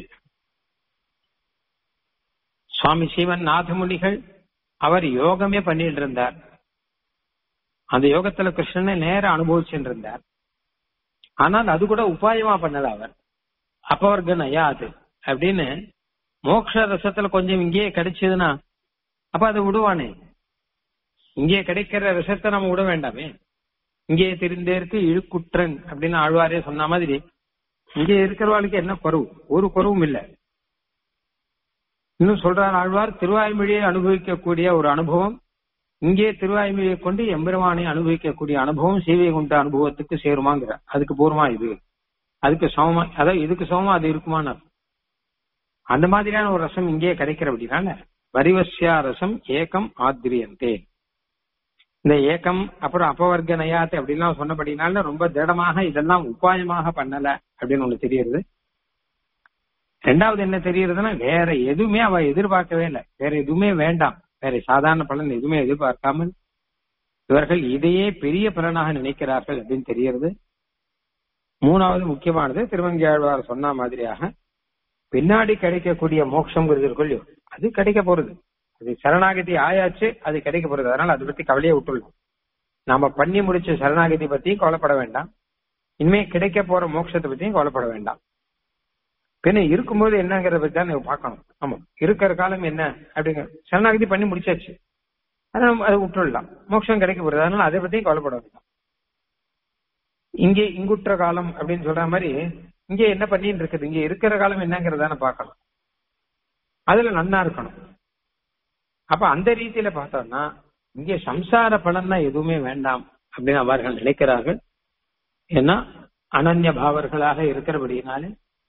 சுவாமி சீவன் நாதமுனிகள் அவர் யோகமே பண்ணிட்டு இருந்தார் அந்த யோகத்துல கிருஷ்ணனை நேர அனுபவிச்சுட்டு இருந்தார் ஆனால் அது கூட உபாயமா பண்ணல அவர் அப்பவர்க நயாது அப்படின்னு மோக்ஷ ரசத்துல கொஞ்சம் இங்கேயே கிடைச்சதுன்னா அப்ப அதை விடுவானே இங்கே கிடைக்கிற ரசத்தை நம்ம விட வேண்டாமே இங்கே தெரிந்தேருக்கு இழுக்குற்றன் அப்படின்னு ஆழ்வாரே சொன்ன மாதிரி இங்கே இருக்கிறவாளுக்கு என்ன குறவு ஒரு குறவும் இல்லை இன்னும் சொல்றார் ஆழ்வார் திருவாய்மொழியை அனுபவிக்கக்கூடிய ஒரு அனுபவம் இங்கே திருவாய்மொழியை கொண்டு எம்பெருமானை அனுபவிக்கக்கூடிய அனுபவம் சீவை கொண்ட அனுபவத்துக்கு சேருமாங்கிற அதுக்கு பூர்வமா இது அதுக்கு சமமா அதாவது இதுக்கு சமமா அது இருக்குமான அந்த மாதிரியான ஒரு ரசம் இங்கே கிடைக்கிற அப்படின்னால வரிவசியா ரசம் ஏகம் ஆத்திரியந்தே இந்த ஏக்கம் அப்புறம் அப்பவர்க்க நயாத்து அப்படின்லாம் சொன்னபடினால ரொம்ப திடமாக இதெல்லாம் உபாயமாக பண்ணல அப்படின்னு ஒண்ணு தெரியுது ரெண்டாவது என்ன தெரியுதுன்னா வேற எதுவுமே அவ எதிர்பார்க்கவே இல்லை வேற எதுவுமே வேண்டாம் வேற சாதாரண பலன் எதுவுமே எதிர்பார்க்காமல் இவர்கள் இதையே பெரிய பலனாக நினைக்கிறார்கள் அப்படின்னு தெரிகிறது மூணாவது முக்கியமானது திருவங்கியாழ்வார் சொன்ன மாதிரியாக பின்னாடி கிடைக்கக்கூடிய மோட்சங்கிறது இருக்குல்லையோ அது கிடைக்க போறது அது சரணாகதி ஆயாச்சு அது கிடைக்க போறது அதனால அதை பத்தி கவலையை விட்டுள்ளோம் நாம பண்ணி முடிச்ச சரணாகதி பத்தியும் கவலைப்பட வேண்டாம் இனிமே கிடைக்க போற மோட்சத்தை பத்தியும் கவலைப்பட வேண்டாம் பின்ன இருக்கும்போது என்னங்கிறத பத்தி தான் நீங்க பார்க்கணும் ஆமா இருக்கிற காலம் என்ன அப்படிங்கிற சரணாகதி பண்ணி முடிச்சாச்சு அதனால அதை விட்டுடலாம் மோட்சம் கிடைக்க போறது அதனால அதை பத்தியும் கவலைப்பட வேண்டாம் இங்கே இங்குற்ற காலம் அப்படின்னு சொல்ற மாதிரி இங்க என்ன பண்ணிட்டு இருக்குது இங்க இருக்கிற காலம் என்னங்கிறதான பார்க்கணும் அதுல நன்னா இருக்கணும் அப்ப அந்த ரீதியில பார்த்தோம்னா இங்கே சம்சார பலன்னா எதுவுமே வேண்டாம் அப்படின்னு அவர்கள் நினைக்கிறார்கள் ஏன்னா அனன்ய பாவர்களாக இருக்கிறபடியினாலே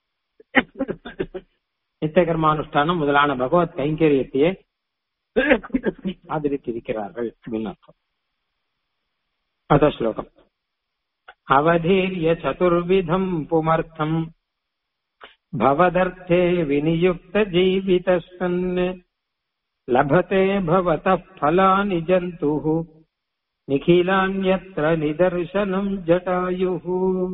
நித்தியகர்மானுஷ்டானம் முதலான பகவத் கைங்கரியத்தையே ஆதரித்திருக்கிறார்கள் அப்படின்னு அர்த்தம் அத ஸ்லோகம் அவதீர்ய சதுர்விதம் புமர்த்தம் भवदर्थे विनियुक्तजीवितस्सन् लभते भवतः फलानि जन्तुः निखिलान्यत्र நிதர்சனம் ஜட்டாயுः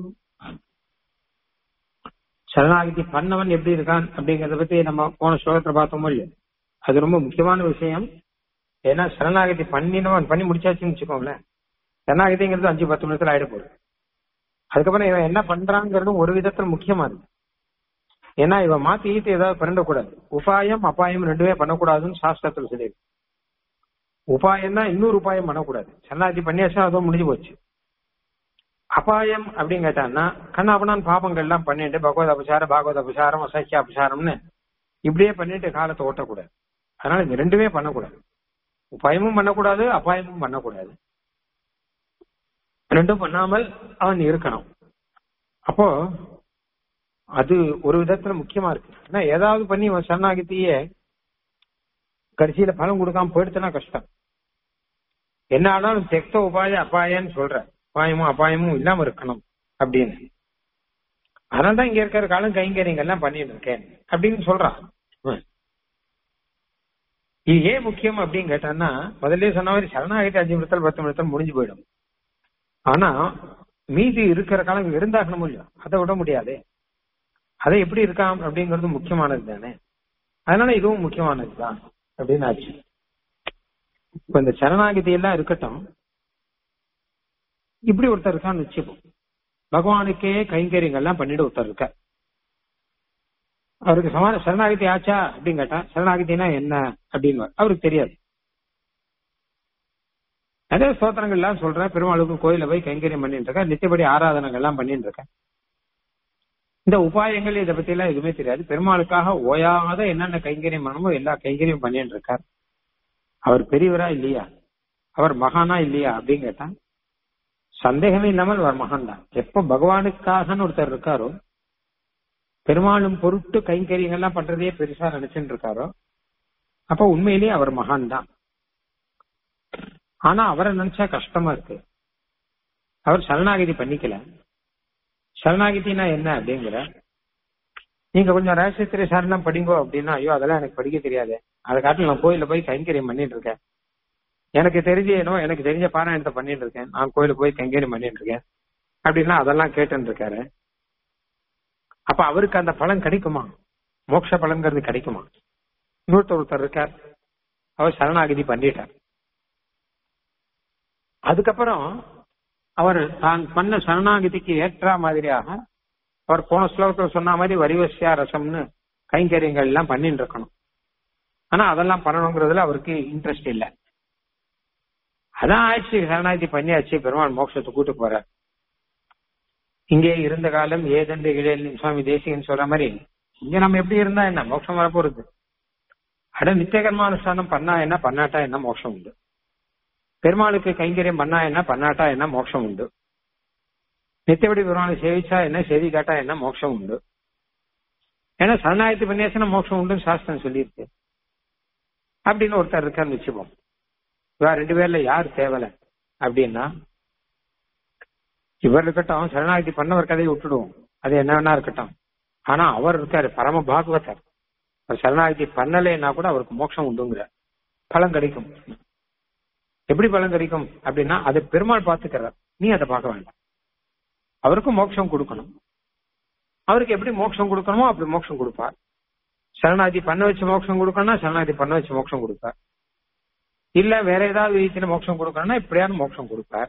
சரணாகதி பண்ணவன் எப்படி இருக்கான் அப்படிங்கறத பத்தி நம்ம போன ஸ்லோகத்துல பார்த்தோமோ இல்லையோ அது ரொம்ப முக்கியமான விஷயம் ஏன்னா சரணாகதி பண்ணினவன் பண்ணி முடிச்சாச்சுன்னு வச்சுக்கோங்களேன் சரணாகதிங்கிறது அஞ்சு பத்து நிமிஷத்துல ஆயிட போகுது அதுக்கப்புறம் இவன் என்ன பண்றாங்கிறதும் ஒரு விதத்துல முக்கியமா இருக்கு ஏன்னா இவன் மாத்தி ஈத்து ஏதாவது பண்ணிடக்கூடாது உபாயம் அபாயம் ரெண்டுமே பண்ணக்கூடாதுன்னு சாஸ்திரத்துல சொல்லியிருக்கு உபாயம்னா இன்னொரு உபாயம் பண்ணக்கூடாது சரணாகதி பண்ணியாச்சா அதுவும் முடிஞ்சு போச்சு அபாயம் அப்படின்னு கேட்டான்னா கண்ணாபனான் பாபங்கள் எல்லாம் பண்ணிட்டு பகவத் அபசாரம் பாகவத் அபசாரம் அசக்கிய அபசாரம்னு இப்படியே பண்ணிட்டு காலத்தை ஓட்டக்கூடாது அதனால இந்த ரெண்டுமே பண்ணக்கூடாது உபாயமும் பண்ணக்கூடாது அபாயமும் பண்ணக்கூடாது ரெண்டும் பண்ணாமல் அவன் இருக்கணும் அப்போ அது ஒரு விதத்துல முக்கியமா இருக்கு ஏன்னா ஏதாவது பண்ணி அவன் சரணாகத்தியே கடைசியில பலம் கொடுக்காம போயிடுச்சுன்னா கஷ்டம் என்ன ஆனாலும் தெக்த உபாய அபாயன்னு சொல்ற உபாயமும் அபாயமும் இல்லாம இருக்கணும் அப்படின்னு அதனால்தான் இங்க இருக்கிற காலம் கைங்கரியங்கள் எல்லாம் பண்ணிட்டு இருக்கேன் அப்படின்னு சொல்றான் இது ஏன் முக்கியம் அப்படின்னு கேட்டான்னா முதல்ல சொன்ன மாதிரி சரணாகதி அஞ்சு நிமிடத்தில் பத்து நிமிடத்தில் முடிஞ்சு போயிடும் ஆனா மீதி இருக்கிற காலம் இருந்தாகணும் இல்லையோ அதை விட முடியாது அதை எப்படி இருக்காம் அப்படிங்கிறது முக்கியமானது தானே அதனால இதுவும் முக்கியமானது தான் அப்படின்னு ஆச்சு இப்ப இந்த சரணாகதி எல்லாம் இருக்கட்டும் இப்படி ஒருத்தர் இருக்கான்னு வச்சுப்போம் பகவானுக்கே கைங்கரியங்கள்லாம் பண்ணிட்டு ஒருத்தர் இருக்க அவருக்கு சமான சரணாகதி ஆச்சா அப்படின்னு கேட்டா சரணாகதினா என்ன அப்படின்னு அவருக்கு தெரியாது நிறைய ஸ்தோத்திரங்கள் எல்லாம் சொல்றேன் பெருமாளுக்கு கோயில போய் கைங்கரியம் பண்ணிட்டு இருக்கேன் நித்தியபடி ஆராதனைகள் எல்லாம் பண்ணிட்டு இருக்கேன் இந்த உபாயங்கள் இதை பத்தி எல்லாம் எதுவுமே தெரியாது பெருமாளுக்காக ஓயாத என்னென்ன கைங்கரியம் பண்ணணுமோ எல்லா கைங்கரியம் பண்ணிட்டு இருக்கார் அவர் பெரியவரா இல்லையா அவர் மகானா இல்லையா அப்படின்னு கேட்டா சந்தேகமே இல்லாமல் அவர் மகான் தான் எப்ப பகவானுக்காகன்னு ஒருத்தர் இருக்காரோ பெருமாளும் பொருட்டு கைங்கரியங்கள்லாம் பண்றதையே பெருசா நினைச்சுட்டு இருக்காரோ அப்ப உண்மையிலேயே அவர் மகான் தான் ஆனா அவரை நினைச்சா கஷ்டமா இருக்கு அவர் சரணாகதி பண்ணிக்கல சரணாகதினா என்ன அப்படிங்கிற நீங்க கொஞ்சம் ரகசியத்திரை சரணம் படிங்கோ அப்படின்னா ஐயோ அதெல்லாம் எனக்கு படிக்க தெரியாது அதை காட்டில் நான் கோயில போய் கைங்கரியம் பண்ணிட்டு இருக்கேன் எனக்கு தெரிஞ்ச ஏனோ எனக்கு தெரிஞ்ச பாராயணத்தை பண்ணிட்டு இருக்கேன் நான் கோயிலுக்கு போய் கைங்கரியம் பண்ணிட்டு இருக்கேன் அப்படின்னா அதெல்லாம் கேட்டுன்னு இருக்காரு அப்ப அவருக்கு அந்த பலன் கிடைக்குமா மோட்ச பலன்கிறது கிடைக்குமா இன்னொருத்தர் ஒருத்தர் இருக்கார் அவர் சரணாகதி பண்ணிட்டார் அதுக்கப்புறம் அவர் தான் பண்ண சரணாகதிக்கு ஏற்ற மாதிரியாக அவர் போன ஸ்லோகத்தில் சொன்ன மாதிரி வரிவசியா ரசம்னு கைங்கரியங்கள் எல்லாம் பண்ணிட்டு இருக்கணும் ஆனா அதெல்லாம் பண்ணணுங்கிறதுல அவருக்கு இன்ட்ரெஸ்ட் இல்லை அதான் ஆச்சு சரணாகதி பண்ணியாச்சு பெருமாள் மோட்சத்தை கூட்டு போறார் இங்கே இருந்த காலம் ஏதென்று இளையல் சுவாமி தேசிகன் சொல்ற மாதிரி இங்க நம்ம எப்படி இருந்தா என்ன மோட்சம் வரப்போறது அட நித்திய கர்மானுஷ்டானம் பண்ணா என்ன பண்ணாட்டா என்ன மோட்சம் உண்டு பெருமாளுக்கு கைங்கரியம் பண்ணா என்ன பண்ணாட்டா என்ன மோட்சம் உண்டு நித்தியபடி பெருமாளை சேவிச்சா என்ன செய்தி காட்டா என்ன மோட்சம் உண்டு ஏன்னா சரணாயத்து பண்ணியாச்சுன்னா மோட்சம் உண்டுன்னு சாஸ்திரம் சொல்லியிருக்கு அப்படின்னு ஒருத்தர் இருக்கான்னு வச்சுப்போம் இவா ரெண்டு பேர்ல யார் தேவலை அப்படின்னா இவர் இருக்கட்டும் சரணாகதி பண்ணவர் கதையை விட்டுடுவோம் அது என்ன வேணா இருக்கட்டும் ஆனா அவர் இருக்காரு பரம பாகவதர் அவர் சரணாகதி பண்ணலைன்னா கூட அவருக்கு மோட்சம் உண்டுங்கிற பலன் கிடைக்கும் எப்படி பலன் கிடைக்கும் அப்படின்னா அது பெருமாள் பார்த்துக்கிறார் நீ அதை பார்க்க வேண்டாம் அவருக்கும் மோட்சம் கொடுக்கணும் அவருக்கு எப்படி மோட்சம் கொடுக்கணுமோ அப்படி மோட்சம் கொடுப்பார் சரணாகதி பண்ண வச்சு மோட்சம் கொடுக்கணும்னா சரணாகதி பண்ண வச்சு மோட்சம் கொடுப்பார் இல்ல வேற ஏதாவது ரீதியில மோட்சம் கொடுக்கணும்னா இப்படியான மோட்சம் கொடுப்பார்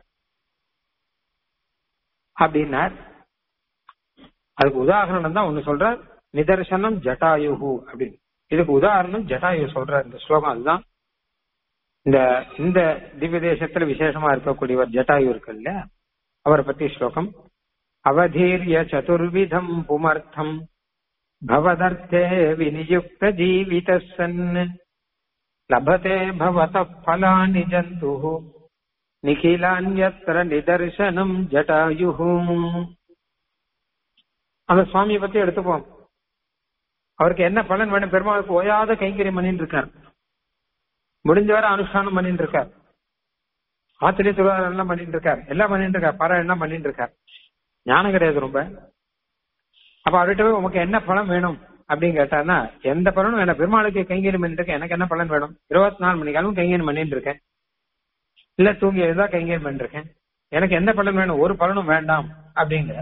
அப்படின்னார் அதுக்கு உதாரணம் தான் ஒண்ணு சொல்றார் நிதர்சனம் ஜட்டாயுகு அப்படின்னு இதுக்கு உதாரணம் ஜட்டாயு சொல்றார் இந்த ஸ்லோகம் அதுதான் இந்த இந்த திவ்ய தேசத்துல விசேஷமா இருக்கக்கூடியவர் ஜட்டாயு இருக்கு இல்ல அவரை பத்தி ஸ்லோகம் அவதீரிய சதுர்விதம் புமர்த்தம் பவதர்த்தே விநியுக்த ஜீவித சன் லபதே பவத பலானி ஜந்து நிகிலான்யத்திர நிதர்சனம் ஜட்டாயு அந்த சுவாமியை பத்தி எடுத்துப்போம் அவருக்கு என்ன பலன் வேணும் பெருமாளுக்கு ஓயாத கைங்கரியம் பண்ணிட்டு இருக்கார் முடிஞ்ச வரை அனுஷ்டானம் பண்ணிட்டு இருக்கார் ஆத்திரிய திருவாரூர் எல்லாம் பண்ணிட்டு இருக்கார் எல்லாம் பண்ணிட்டு இருக்கார் பாராயணம் பண்ணிட்டு இருக்கார் ஞானம் கிடையாது ரொம்ப அப்ப அவர்கிட்ட போய் உமக்கு என்ன பலன் வேணும் அப்படின்னு கேட்டாருன்னா எந்த பலனும் வேணும் பெருமாளுக்கு கைங்கரியம் பண்ணிட்டு இருக்கேன் எனக்கு என்ன பலன் வேணும் இருபத்தி நாலு மணி காலம் கைங்கரியம் பண்ணிட்டு இருக்கேன் இல்ல தூங்கி எழுதா கைங்கரியம் பண்ணிட்டு இருக்கேன் எனக்கு எந்த பலன் வேணும் ஒரு பலனும் வேண்டாம் அப்படிங்கிற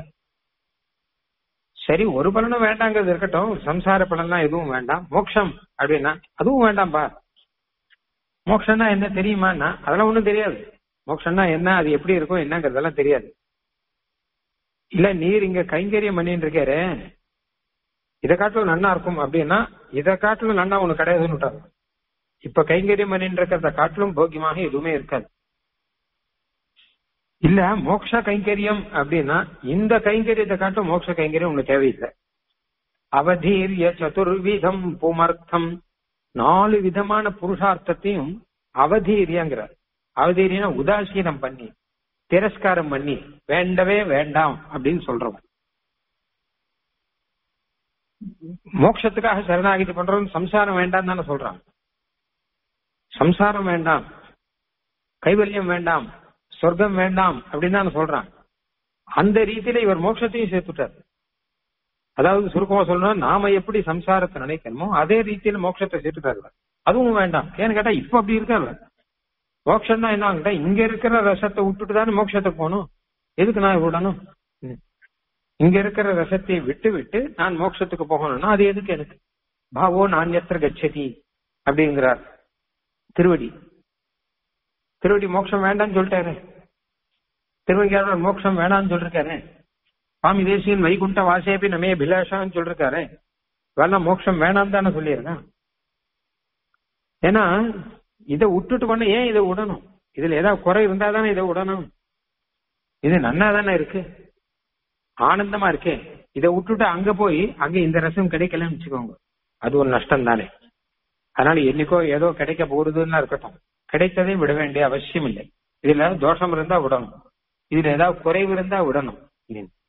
சரி ஒரு பலனும் வேண்டாங்கிறது இருக்கட்டும் சம்சார பலன்லாம் எதுவும் வேண்டாம் மோட்சம் அப்படின்னா அதுவும் வேண்டாம்பா மோட்சம்னா என்ன தெரியுமான்னா அதெல்லாம் ஒண்ணும் தெரியாது மோட்சம்னா என்ன அது எப்படி இருக்கும் என்னங்கிறதெல்லாம் தெரியாது இல்ல நீர் இங்க கைங்கரியம் பண்ணிட்டு இருக்காரு இதை காட்டிலும் நன்னா இருக்கும் அப்படின்னா இதை காட்டிலும் நன்னா ஒண்ணு கிடையாதுன்னு விட்டாரு இப்ப கைங்கரியம் பண்ணிட்டு இருக்கிறத காட்டிலும் போக்கியமாக எதுவுமே இருக்காது இல்ல மோட்ச கைங்கரியம் அப்படின்னா இந்த கைங்கரியத்தை காட்டும் மோட்ச கைங்கரியம் ஒண்ணு தேவையில்லை அவதீரிய சதுர்விதம் புமர்த்தம் நாலு விதமான புருஷார்த்தத்தையும் அவதீரியங்கிறார் அவதீரியனா உதாசீனம் பண்ணி திரஸ்காரம் பண்ணி வேண்டவே வேண்டாம் அப்படின்னு சொல்றவன் மோட்சத்துக்காக சரணாகிதி பண்றவன் சம்சாரம் வேண்டாம் தானே சொல்றான் சம்சாரம் வேண்டாம் கைவல்யம் வேண்டாம் சொர்க்கம் வேண்டாம் அப்படின்னு தான் சொல்றான் அந்த ரீதியில இவர் மோட்சத்தையும் சேர்த்துட்டார் அதாவது சுருக்கமா சொல்லணும் நாம எப்படி சம்சாரத்தை நினைக்கணுமோ அதே ரீதியில மோட்சத்தை சேர்த்துட்டாரு அதுவும் வேண்டாம் ஏன்னு கேட்டா இப்ப அப்படி இருக்காரு மோட்சம் தான் என்ன கேட்டா இங்க இருக்கிற ரசத்தை விட்டுட்டு தானே மோட்சத்துக்கு போகணும் எதுக்கு நான் விடணும் இங்க இருக்கிற ரசத்தை விட்டு விட்டு நான் மோட்சத்துக்கு போகணும்னா அது எதுக்கு எனக்கு பாவோ நான் எத்திர கச்சதி அப்படிங்கிறார் திருவடி திருவடி மோட்சம் வேண்டாம்னு சொல்லிட்டாரு திருவங்கியாளர் மோட்சம் வேணாம்னு சொல்லிருக்காரு சுவாமி தேசியன் வைகுண்ட வாசேபி நமே பிலாஷான்னு சொல்லிருக்காரு வேணாம் மோட்சம் வேணாம் தானே சொல்லியிருக்கான் ஏன்னா இதை விட்டுட்டு பண்ண ஏன் இதை விடணும் இதுல ஏதாவது குறை இருந்தா தானே இதை விடணும் இது நன்னா தானே இருக்கு ஆனந்தமா இருக்கே இதை விட்டுட்டு அங்க போய் அங்க இந்த ரசம் கிடைக்கலன்னு வச்சுக்கோங்க அது ஒரு நஷ்டம் தானே அதனால என்னைக்கோ ஏதோ கிடைக்க போறதுன்னா இருக்கட்டும் கிடைத்ததை விட வேண்டிய அவசியம் இல்லை இதுல தோஷம் இருந்தா விடணும் இதுல ஏதாவது குறைவு இருந்தா விடணும்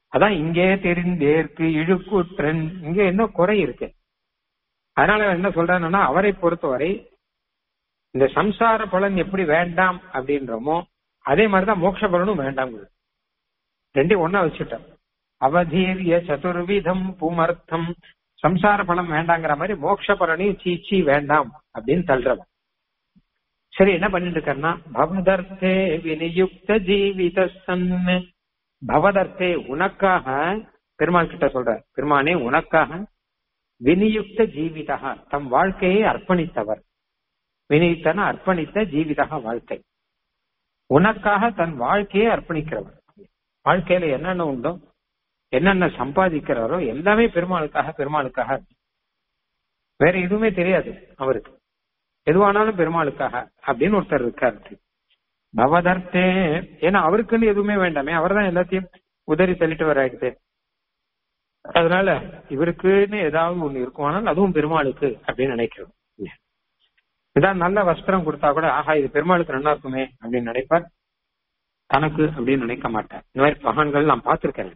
அதான் இங்கே தெரிந்தேற்கு இழுக்குற்றன் இங்க என்ன குறை இருக்கு அதனால என்ன சொல்றாங்கன்னா அவரை பொறுத்தவரை இந்த சம்சார பலன் எப்படி வேண்டாம் அப்படின்றமோ அதே மாதிரிதான் மோட்ச பலனும் வேண்டாம் ரெண்டையும் ஒன்னா வச்சுட்டோம் அவதீரிய சதுர்விதம் புமர்த்தம் சம்சார பலம் வேண்டாங்கிற மாதிரி மோட்ச பலனையும் சீச்சி வேண்டாம் அப்படின்னு தள்ளுறவன் சரி என்ன பண்ணிட்டு இருக்கன்னா பவதர்த்தே வினியுக்த ஜீவித சன்னு பவதர்த்தே உனக்காக பெருமாள் கிட்ட சொல்ற பெருமானே உனக்காக வினியுக்த ஜீவிதா தம் வாழ்க்கையை அர்ப்பணித்தவர் வினியுக்தன அர்ப்பணித்த ஜீவிதா வாழ்க்கை உனக்காக தன் வாழ்க்கையை அர்ப்பணிக்கிறவர் வாழ்க்கையில என்னென்ன உண்டோ என்னென்ன சம்பாதிக்கிறாரோ எல்லாமே பெருமாளுக்காக பெருமாளுக்காக வேற எதுவுமே தெரியாது அவருக்கு எதுவானாலும் பெருமாளுக்காக அப்படின்னு ஒருத்தர் இருக்காரு பவதர்த்தே ஏன்னா அவருக்குன்னு எதுவுமே வேண்டாமே அவர் தான் எல்லாத்தையும் உதறி தள்ளிட்டு வராயிடுது அதனால இவருக்குன்னு ஏதாவது ஒண்ணு இருக்குமானால் அதுவும் பெருமாளுக்கு அப்படின்னு நினைக்கிறோம் இதான் நல்ல வஸ்திரம் கொடுத்தா கூட ஆஹா இது பெருமாளுக்கு நல்லா இருக்குமே அப்படின்னு நினைப்பார் தனக்கு அப்படின்னு நினைக்க மாட்டார் இந்த மாதிரி மகான்கள் நான் பார்த்திருக்கேன்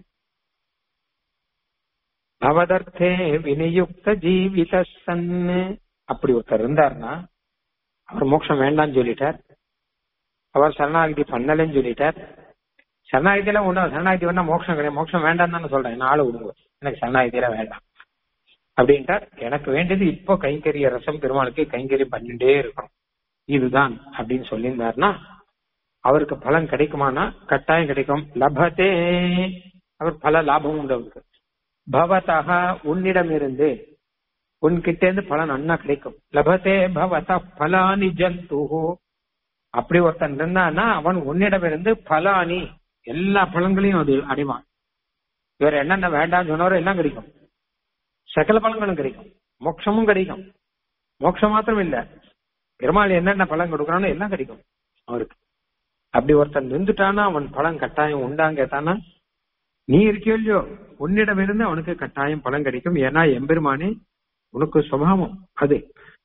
பவதர்த்தே வினியுக்த ஜீவித சன்னு அப்படி ஒருத்தர் இருந்தார்னா அவர் மோட்சம் வேண்டாம்னு சொல்லிட்டார் அவர் சரணாகிதி பண்ணலன்னு சொல்லிட்டார் சரணாகிதி எல்லாம் உண்டா சரணாகிதி வேணா மோட்சம் கிடையாது மோட்சம் வேண்டாம் தானே சொல்றேன் என்ன ஆளு விடுங்க எனக்கு சரணாகிதி எல்லாம் வேண்டாம் அப்படின்ட்டார் எனக்கு வேண்டியது இப்போ கைங்கரிய ரசம் பெருமாளுக்கு கைங்கறி பண்ணிட்டே இருக்கணும் இதுதான் அப்படின்னு சொல்லியிருந்தாருன்னா அவருக்கு பலன் கிடைக்குமானா கட்டாயம் கிடைக்கும் லபத்தே அவர் பல லாபம் உண்டு அவருக்கு பவதக உன்னிடம் இருந்து உன்கிட்ட இருந்து பலன் அண்ணா கிடைக்கும் லபத்தே பவத பலானி ஜந்து அப்படி ஒருத்தன் இருந்தான்னா அவன் உன்னிடம் இருந்து பலானி எல்லா பலன்களையும் அது அடைவான் வேற என்னென்ன வேண்டாம் சொன்னாரோ எல்லாம் கிடைக்கும் சகல பலன்களும் கிடைக்கும் மோட்சமும் கிடைக்கும் மோட்சம் மாத்திரம் இல்ல பெருமாள் என்னென்ன பலன் கொடுக்கறானோ எல்லாம் கிடைக்கும் அவருக்கு அப்படி ஒருத்தன் நின்றுட்டானா அவன் பலன் கட்டாயம் உண்டாங்க கேட்டானா நீ இருக்கியோ இல்லையோ உன்னிடம் இருந்து அவனுக்கு கட்டாயம் பலன் கிடைக்கும் ஏன்னா எம்பெருமானே உனக்கு சுபாவம் அது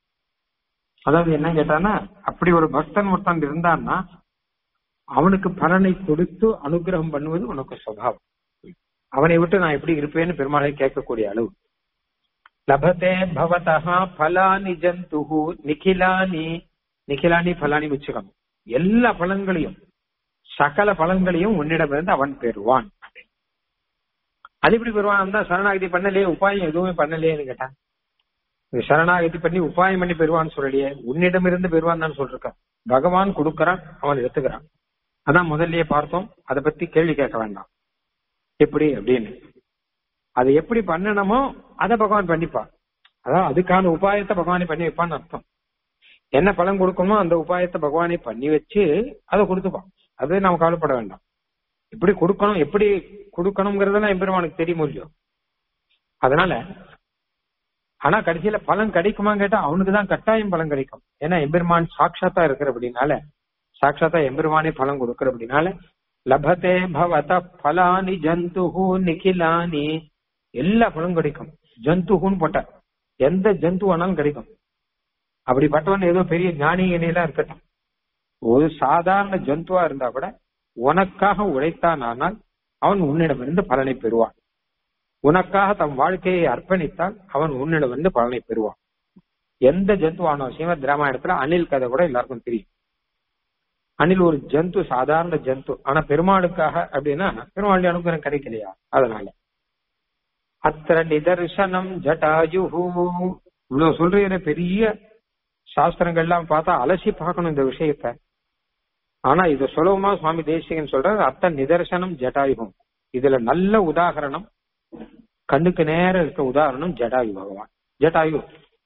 அதாவது என்ன கேட்டானா அப்படி ஒரு பக்தன் ஒருத்தன் இருந்தான்னா அவனுக்கு பலனை கொடுத்து அனுகிரகம் பண்ணுவது உனக்கு சுபாவம் அவனை விட்டு நான் எப்படி இருப்பேன்னு பெருமாளை கேட்கக்கூடிய அளவு லபத்தே பவதா பலானி ஜந்துஹு நிகிலானி நிகிலானி பலானி வச்சுக்கணும் எல்லா பலன்களையும் சகல பலன்களையும் உன்னிடமிருந்து அவன் பெறுவான் அது எப்படி பெறுவான் தான் சரணாகதி பண்ணலையே உபாயம் எதுவுமே பண்ணலையேன்னு கேட்டான் சரணாகதி பண்ணி உபாயம் பண்ணி பெறுவான்னு சொல்லலையே உன்னிடமிருந்து பெறுவான் தான் சொல்றான் பகவான் கொடுக்கறான் அவன் எடுத்துக்கிறான் அதான் முதல்லயே பார்த்தோம் அதை பத்தி கேள்வி கேட்க வேண்டாம் எப்படி அப்படின்னு அதை எப்படி பண்ணணுமோ அதை பகவான் பண்ணிப்பான் அதான் அதுக்கான உபாயத்தை பகவானே பண்ணி வைப்பான்னு அர்த்தம் என்ன பலன் கொடுக்கணுமோ அந்த உபாயத்தை பகவானே பண்ணி வச்சு அதை கொடுத்துப்பான் அது நம்ம கவலைப்பட வேண்டாம் எப்படி கொடுக்கணும் எப்படி கொடுக்கணுங்கிறதெல்லாம் எம்பெருமானுக்கு தெரியுமோ இல்லையோ அதனால ஆனா கடைசியில பலன் கிடைக்குமான்னு கேட்டா அவனுக்கு தான் கட்டாயம் பலன் கிடைக்கும் ஏன்னா எம்பெருமான் சாட்சாத்தா இருக்கிற அப்படின்னால சாட்சாத்தா எம்பெருமானே பலன் கொடுக்கிற அப்படின்னால லபத்தே பவத பலானி ஜந்துஹு நிகிலானி எல்லா பலன் கிடைக்கும் ஜந்துஹுன்னு போட்ட எந்த ஜந்து வேணாலும் கிடைக்கும் அப்படிப்பட்டவன் ஏதோ பெரிய ஞானி இணையெல்லாம் இருக்கட்டும் ஒரு சாதாரண ஜந்துவா இருந்தா கூட உனக்காக உழைத்தான் ஆனால் அவன் உன்னிடமிருந்து பலனை பெறுவான் உனக்காக தம் வாழ்க்கையை அர்ப்பணித்தால் அவன் உன்னிடமிருந்து பலனை பெறுவான் எந்த ஜந்துவானோ ஸ்ரீமத் ராமாயணத்துல அணில் கதை கூட எல்லாருக்கும் தெரியும் அணில் ஒரு ஜந்து சாதாரண ஜந்து ஆனா பெருமாளுக்காக அப்படின்னா பெருமாளுடைய அனுகிரகம் கிடைக்கலையா அதனால அத்திர நிதர்சனம் ஜட்டாயுஹு இவ்வளவு சொல்ற பெரிய சாஸ்திரங்கள்லாம் பார்த்தா அலசி பார்க்கணும் இந்த விஷயத்த ஆனா இது சுலபமா சுவாமி தேசிகன் சொல்றாரு அத்த நிதர்சனம் ஜட்டாயுகம் இதுல நல்ல உதாகரணம் கண்ணுக்கு நேரம் இருக்க உதாரணம் ஜடாயு பகவான் ஜட்டாயு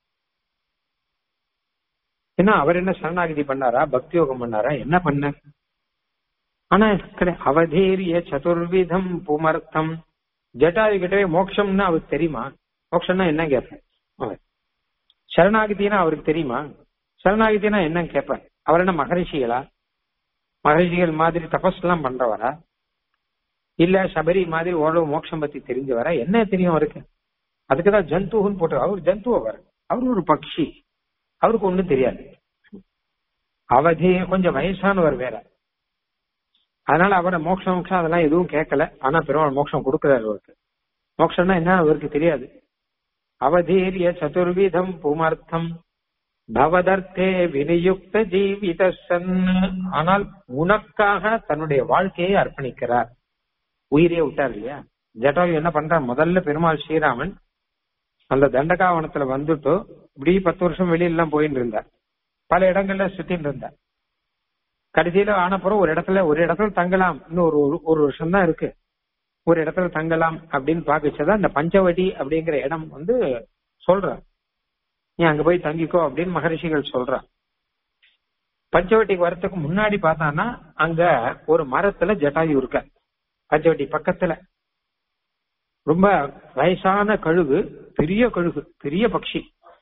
ஏன்னா அவர் என்ன சரணாகிதி பண்ணாரா பக்தி யோகம் பண்ணாரா என்ன பண்ண ஆனா அவதீரிய சதுர்விதம் புமர்த்தம் ஜட்டாயு கிட்டவே மோட்சம்னா அவருக்கு தெரியுமா மோட்சம்னா என்ன கேட்பேன் அவர் சரணாகிதினா அவருக்கு தெரியுமா சரணாகிதினா என்ன கேட்பேன் அவர் என்ன மகரிஷிகளா மகரிஷிகள் மாதிரி தபஸ் எல்லாம் பண்றவரா இல்ல சபரி மாதிரி ஓரளவு மோட்சம் பத்தி தெரிஞ்சவரா என்ன தெரியும் அவருக்கு அதுக்குதான் ஜந்துன்னு போட்டு அவர் ஜந்து அவர் அவர் ஒரு பக்ஷி அவருக்கு ஒண்ணும் தெரியாது அவதி கொஞ்சம் வயசானவர் வேற அதனால அவரை மோட்சம் மோட்சம் அதெல்லாம் எதுவும் கேட்கல ஆனா பெருமாள் மோட்சம் கொடுக்கிறாரு அவருக்கு மோட்சம்னா என்ன அவருக்கு தெரியாது அவதீரிய சதுர்விதம் புமர்த்தம் பவதர்த்தே வினியுக்த ஜீவித சன் ஆனால் உனக்காக தன்னுடைய வாழ்க்கையை அர்ப்பணிக்கிறார் உயிரையே விட்டார் இல்லையா ஜட்டாயு என்ன பண்றார் முதல்ல பெருமாள் ஸ்ரீராமன் அந்த தண்டகாவனத்துல வந்துட்டு இப்படி பத்து வருஷம் வெளியில எல்லாம் போயிட்டு இருந்தார் பல இடங்கள்ல சுத்திட்டு இருந்தார் கடைசியில ஆனப்புறம் ஒரு இடத்துல ஒரு இடத்துல தங்கலாம் இன்னும் ஒரு ஒரு- ஒரு வருஷம் தான் இருக்கு ஒரு இடத்துல தங்கலாம் அப்படின்னு பாக்கிச்சதா இந்த பஞ்சவடி அப்படிங்கிற இடம் வந்து சொல்ற நீ அங்க போய் தங்கிக்கோ அப்படின்னு மகரிஷிகள் சொல்றா பஞ்சவட்டிக்கு வரத்துக்கு முன்னாடி பார்த்தான்னா அங்க ஒரு மரத்துல ஜட்டாயு இருக்க பஞ்சவட்டி பக்கத்துல ரொம்ப வயசான கழுகு பெரிய கழுகு பெரிய பக்ஷி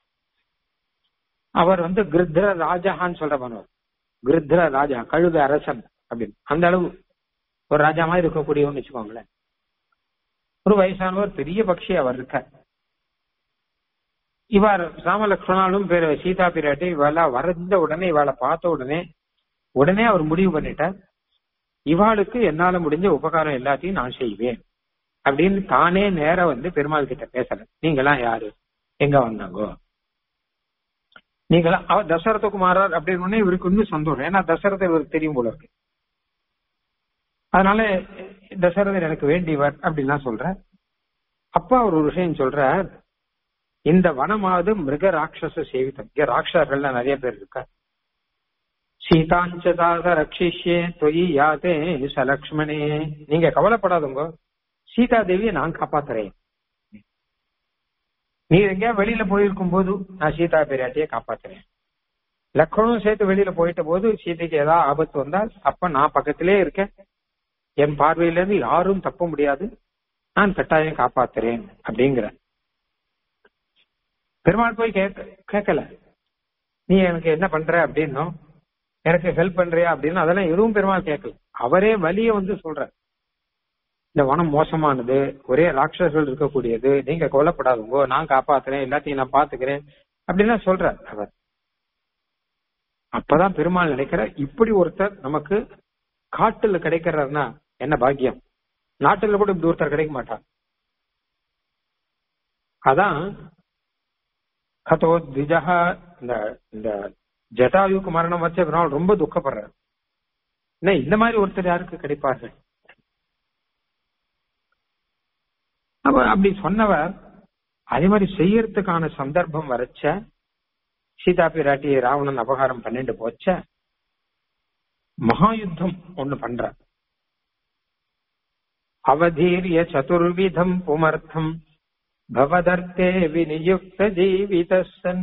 அவர் வந்து கிருத்ர ராஜான்னு சொல்ற பண்ணுவார் கிருத்ர ராஜா கழுகு அரசன் அப்படின்னு அந்த அளவு ஒரு ராஜா மாதிரி இருக்கக்கூடியவன்னு வச்சுக்கோங்களேன் ஒரு வயசானவர் பெரிய பக்ஷி அவர் இருக்கார் இவர் ராமலக்ஷ்மணாலும் பேர் சீதா பிராட்டி இவளா வரைந்த உடனே இவளை பார்த்த உடனே உடனே அவர் முடிவு பண்ணிட்டார் இவாளுக்கு என்னால முடிஞ்ச உபகாரம் எல்லாத்தையும் நான் செய்வேன் அப்படின்னு தானே நேரா வந்து பெருமாள் கிட்ட பேசல நீங்களாம் யாரு எங்க வந்தாங்கோ நீங்களாம் அவர் தசரத குமாரர் அப்படின்னு உடனே இவருக்கு இன்னும் சந்தோஷம் ஏன்னா தசரத இவருக்கு தெரியும் போல இருக்கு அதனால தசரதர் எனக்கு வேண்டியவர் அப்படின்லாம் சொல்ற அப்பா அவர் ஒரு விஷயம் சொல்றார் இந்த வனமாவது மிருக ராட்சச சேவிதம் இங்க ராட்சசர்கள்லாம் நிறைய பேர் இருக்கா சீதாஞ்சதாக ரட்சிஷ்யே தொயி யாதே சலக்ஷ்மணே நீங்க கவலைப்படாதுங்க சீதா தேவியை நான் காப்பாத்துறேன் நீ எங்கேயா வெளியில போயிருக்கும் போது நான் சீதா பிராட்டியை காப்பாத்துறேன் லக்ஷ்மணும் சேர்த்து வெளியில போயிட்ட போது சீதைக்கு ஏதாவது ஆபத்து வந்தால் அப்ப நான் பக்கத்திலே இருக்கேன் என் பார்வையில இருந்து யாரும் தப்ப முடியாது நான் கட்டாயம் காப்பாத்துறேன் அப்படிங்கிற பெருமாள் போய் கேட்க கேட்கல நீ எனக்கு என்ன பண்ற அப்படின்னும் எனக்கு ஹெல்ப் பண்றியா அப்படின்னு அதெல்லாம் எதுவும் பெருமாள் கேட்கல அவரே வலிய வந்து சொல்ற இந்த வனம் மோசமானது ஒரே ராட்சசர்கள் இருக்கக்கூடியது நீங்க கொல்லப்படாதுங்கோ நான் காப்பாத்துறேன் எல்லாத்தையும் நான் பாத்துக்கிறேன் அப்படின்லாம் சொல்றார் அவர் அப்பதான் பெருமாள் நினைக்கிற இப்படி ஒருத்தர் நமக்கு காட்டுல கிடைக்கிறாருன்னா என்ன பாக்கியம் நாட்டுல கூட இப்படி ஒருத்தர் கிடைக்க மாட்டார் அதான் கதோ திஜா இந்த இந்த ஜட்டாயுக்கு மரணம் வச்ச பெருமாள் ரொம்ப துக்கப்படுறாரு என்ன இந்த மாதிரி ஒருத்தர் யாருக்கு கிடைப்பார்கள் அப்ப அப்படி சொன்னவர் அதே மாதிரி செய்யறதுக்கான சந்தர்ப்பம் வரைச்ச சீதா பிராட்டியை ராவணன் அபகாரம் பண்ணிட்டு போச்ச மகாயுத்தம் ஒண்ணு பண்ற அவதீரிய சதுர்விதம் புமர்த்தம் பவதர்த்தே விநியுக்த ஜீவித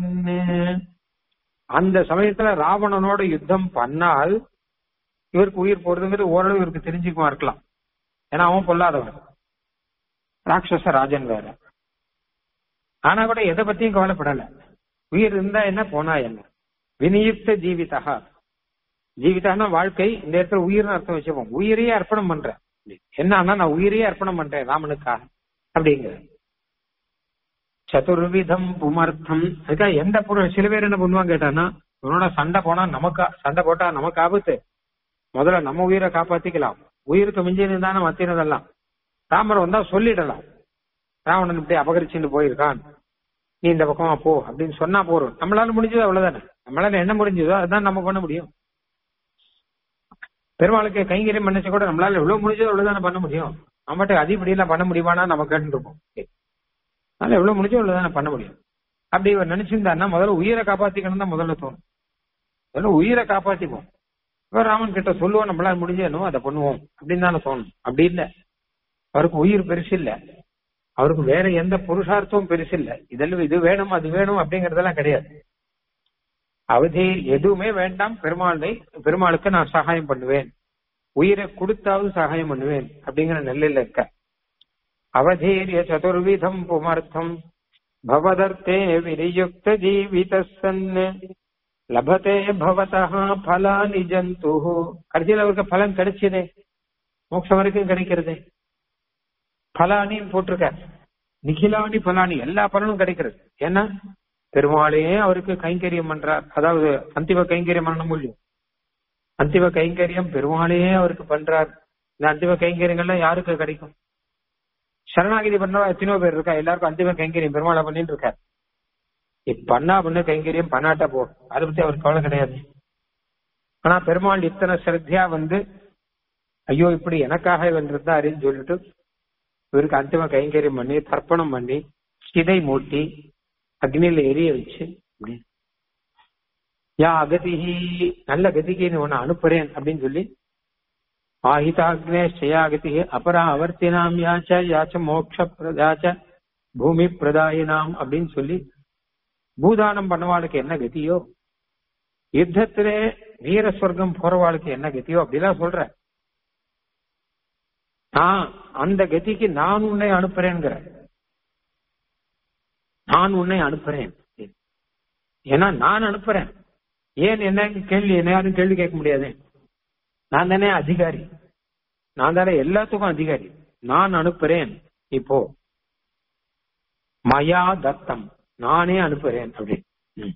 அந்த சமயத்துல ராவணனோட யுத்தம் பண்ணால் இவருக்கு உயிர் போறதுங்கிறது ஓரளவு இவருக்கு தெரிஞ்சுக்குமா இருக்கலாம் ஏன்னா அவன் பொல்லாதவன் ராட்சச ராஜன் வேற ஆனா கூட எதை பத்தியும் கவலைப்படல உயிர் இருந்தா என்ன போனா என்ன விநியுக்த ஜீவிதா ஜீவிதானா வாழ்க்கை இந்த இடத்துல உயிர்னு அர்த்தம் வச்சுப்போம் உயிரையே அர்ப்பணம் பண்றேன் என்னன்னா நான் உயிரையே அர்ப்பணம் பண்றேன் ராமனுக்காக அப்படிங்கிற சதுர்விதம் புமர்த்தம் அதுக்காக எந்த பொருள் சில பேர் என்ன பண்ணுவாங்க கேட்டானா இவனோட சண்டை போனா நமக்கு சண்டை போட்டா நமக்கு ஆபத்து முதல்ல நம்ம உயிரை காப்பாத்திக்கலாம் உயிருக்கு மிஞ்சினது தானே மத்தினதெல்லாம் ராமர் வந்தா சொல்லிடலாம் ராவணன் இப்படி அபகரிச்சுட்டு போயிருக்கான் நீ இந்த பக்கமா போ அப்படின்னு சொன்னா போறோம் நம்மளால முடிஞ்சது அவ்வளவுதானே நம்மளால என்ன முடிஞ்சதோ அதுதான் நம்ம பண்ண முடியும் பெருமாளுக்கு கைங்கரியம் பண்ணிச்சு கூட நம்மளால எவ்வளவு முடிஞ்சதோ அவ்வளவுதானே பண்ண முடியும் நம்மகிட்ட அதிபடி எல்லாம் பண்ண முடியுமானா நம்ம கேட்டுருப்போம் அதனால எவ்வளவு முடிஞ்சோ அவ்வளவுதானே பண்ண முடியும் அப்படி இவர் நினைச்சிருந்தாருன்னா முதல்ல உயிரை காப்பாத்திக்கணும் தான் முதல்ல தோணும் முதல்ல உயிரை காப்பாத்திப்போம் இப்ப ராமன் கிட்ட சொல்லுவோம் நம்மளால முடிஞ்சேனோ அதை பண்ணுவோம் அப்படின்னு தானே தோணும் அப்படி இல்ல அவருக்கு உயிர் பெருசு இல்ல அவருக்கு வேற எந்த புருஷார்த்தமும் பெருசு இல்ல இதெல்லாம் இது வேணும் அது வேணும் அப்படிங்கறதெல்லாம் கிடையாது அவதி எதுவுமே வேண்டாம் பெருமாளை பெருமாளுக்கு நான் சகாயம் பண்ணுவேன் உயிரை கொடுத்தாவது சகாயம் பண்ணுவேன் அப்படிங்கிற நெல்லில் இருக்க அவதீரிய சதுர்விதம் புமர்த்தம் பவதர்த்தே விநியுக்த ஜீவித லபத்தே பவதா பலானி ஜந்து கடைசியில் அவருக்கு பலன் கிடைச்சதே மோட்சம் வரைக்கும் கிடைக்கிறது பலானின்னு போட்டிருக்க நிகிலானி பலானி எல்லா பலனும் கிடைக்கிறது ஏன்னா பெருமாளையே அவருக்கு கைங்கரியம் பண்றார் அதாவது அந்திம கைங்கரியம் பண்ண முடியும் அந்திம கைங்கரியம் பெருமாளையே அவருக்கு பண்றார் இந்த அந்திம கைங்கரியங்கள்லாம் யாருக்கு கிடைக்கும் சரணாகிதி பண்றவா எத்தனையோ பேர் இருக்கா எல்லாருக்கும் அந்திம கைங்கரியம் பெருமாளை பண்ணிட்டு இருக்கார் இப்ப பண்ணா பண்ண கைங்கரியம் பண்ணாட்டா போ அதை பத்தி அவருக்கு கவலை கிடையாது ஆனா பெருமாள் இத்தனை சிரத்தையா வந்து ஐயோ இப்படி எனக்காக இவன் இருந்தாருன்னு சொல்லிட்டு இவருக்கு அந்திம கைங்கரியம் பண்ணி தர்ப்பணம் பண்ணி சிதை மூட்டி அக்னியில எரிய வச்சு அப்படி யா அகதிஹி நல்ல கதிக்கு நீ உன்னை அனுப்புறேன் அப்படின்னு சொல்லி ஆஹிதாக்னே ஸ்ரயாகதி அபரா அவர்த்தினாம் யாச்ச யாச்ச மோக்ஷ பிரதாச்ச பூமி பிரதாயினாம் அப்படின்னு சொல்லி பூதானம் பண்ணவாளுக்கு என்ன கதியோ யுத்தத்திலே வீர சொர்க்கம் போறவாளுக்கு என்ன கதியோ அப்படிலாம் சொல்ற நான் அந்த கதிக்கு நான் உன்னை அனுப்புறேங்கிற நான் உன்னை அனுப்புறேன் ஏன்னா நான் அனுப்புறேன் ஏன் என்ன கேள்வி என்ன யாரும் கேள்வி கேட்க முடியாது நான் தானே அதிகாரி நான் தானே எல்லாத்துக்கும் அதிகாரி நான் அனுப்புறேன் இப்போ மயா தத்தம் நானே அனுப்புறேன் அப்படின்னு ம்.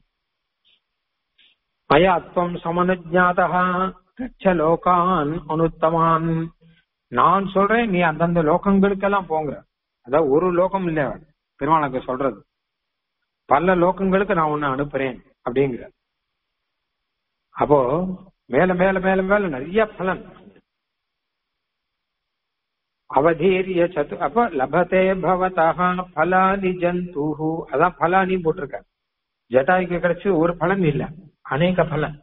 மயா அத்வம் சமனுஜாதா கச்ச லோகான் அனுத்தமான் நான் சொல்றேன் நீ அந்தந்த லோகங்களுக்கெல்லாம் போங்க அதான் ஒரு லோகம் இல்ல பெருமாள் அங்க சொல்றது பல லோகங்களுக்கு நான் உன்னை அனுப்புறேன் அப்படிங்கிற அப்போ மேல மேல மேல மேல நிறைய பலன் அவதீரிய சத்து அப்ப லபதே பவதா பலானி ஜந்து அதான் பலானி போட்டிருக்க ஜட்டாய்க்கு கிடைச்சு ஒரு பலன் இல்ல அநேக பலன்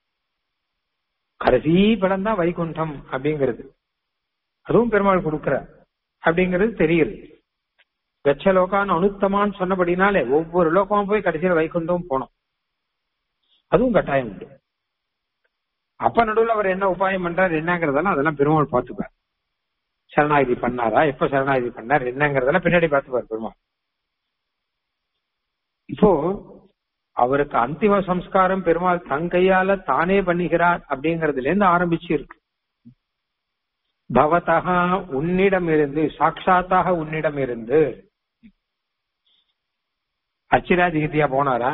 கடைசி பலன் தான் வைகுண்டம் அப்படிங்கிறது அதுவும் பெருமாள் கொடுக்கிற அப்படிங்கிறது தெரியுது கச்ச லோகான் அனுத்தமான்னு சொன்னபடினாலே ஒவ்வொரு லோகமும் போய் கடைசியில் வைகுண்டம் போனோம் அதுவும் கட்டாயம் உண்டு அப்ப நடுவுல அவர் என்ன உபாயம் பண்றாரு என்னங்கிறதெல்லாம் அதெல்லாம் பெருமாள் பார்த்துப்பார் சரணாகிதி பண்ணாரா எப்ப சரணாகிதி பண்ணார் என்னங்கிறதெல்லாம் பின்னாடி பார்த்துப்பார் பெருமாள் இப்போ அவருக்கு அந்திம சம்ஸ்காரம் பெருமாள் தன் கையால தானே பண்ணுகிறார் அப்படிங்கறதுல இருந்து ஆரம்பிச்சு இருக்கு பவதகா உன்னிடம் இருந்து சாட்சாத்தாக உன்னிடம் இருந்து அச்சிராதிகத்தியா போனாரா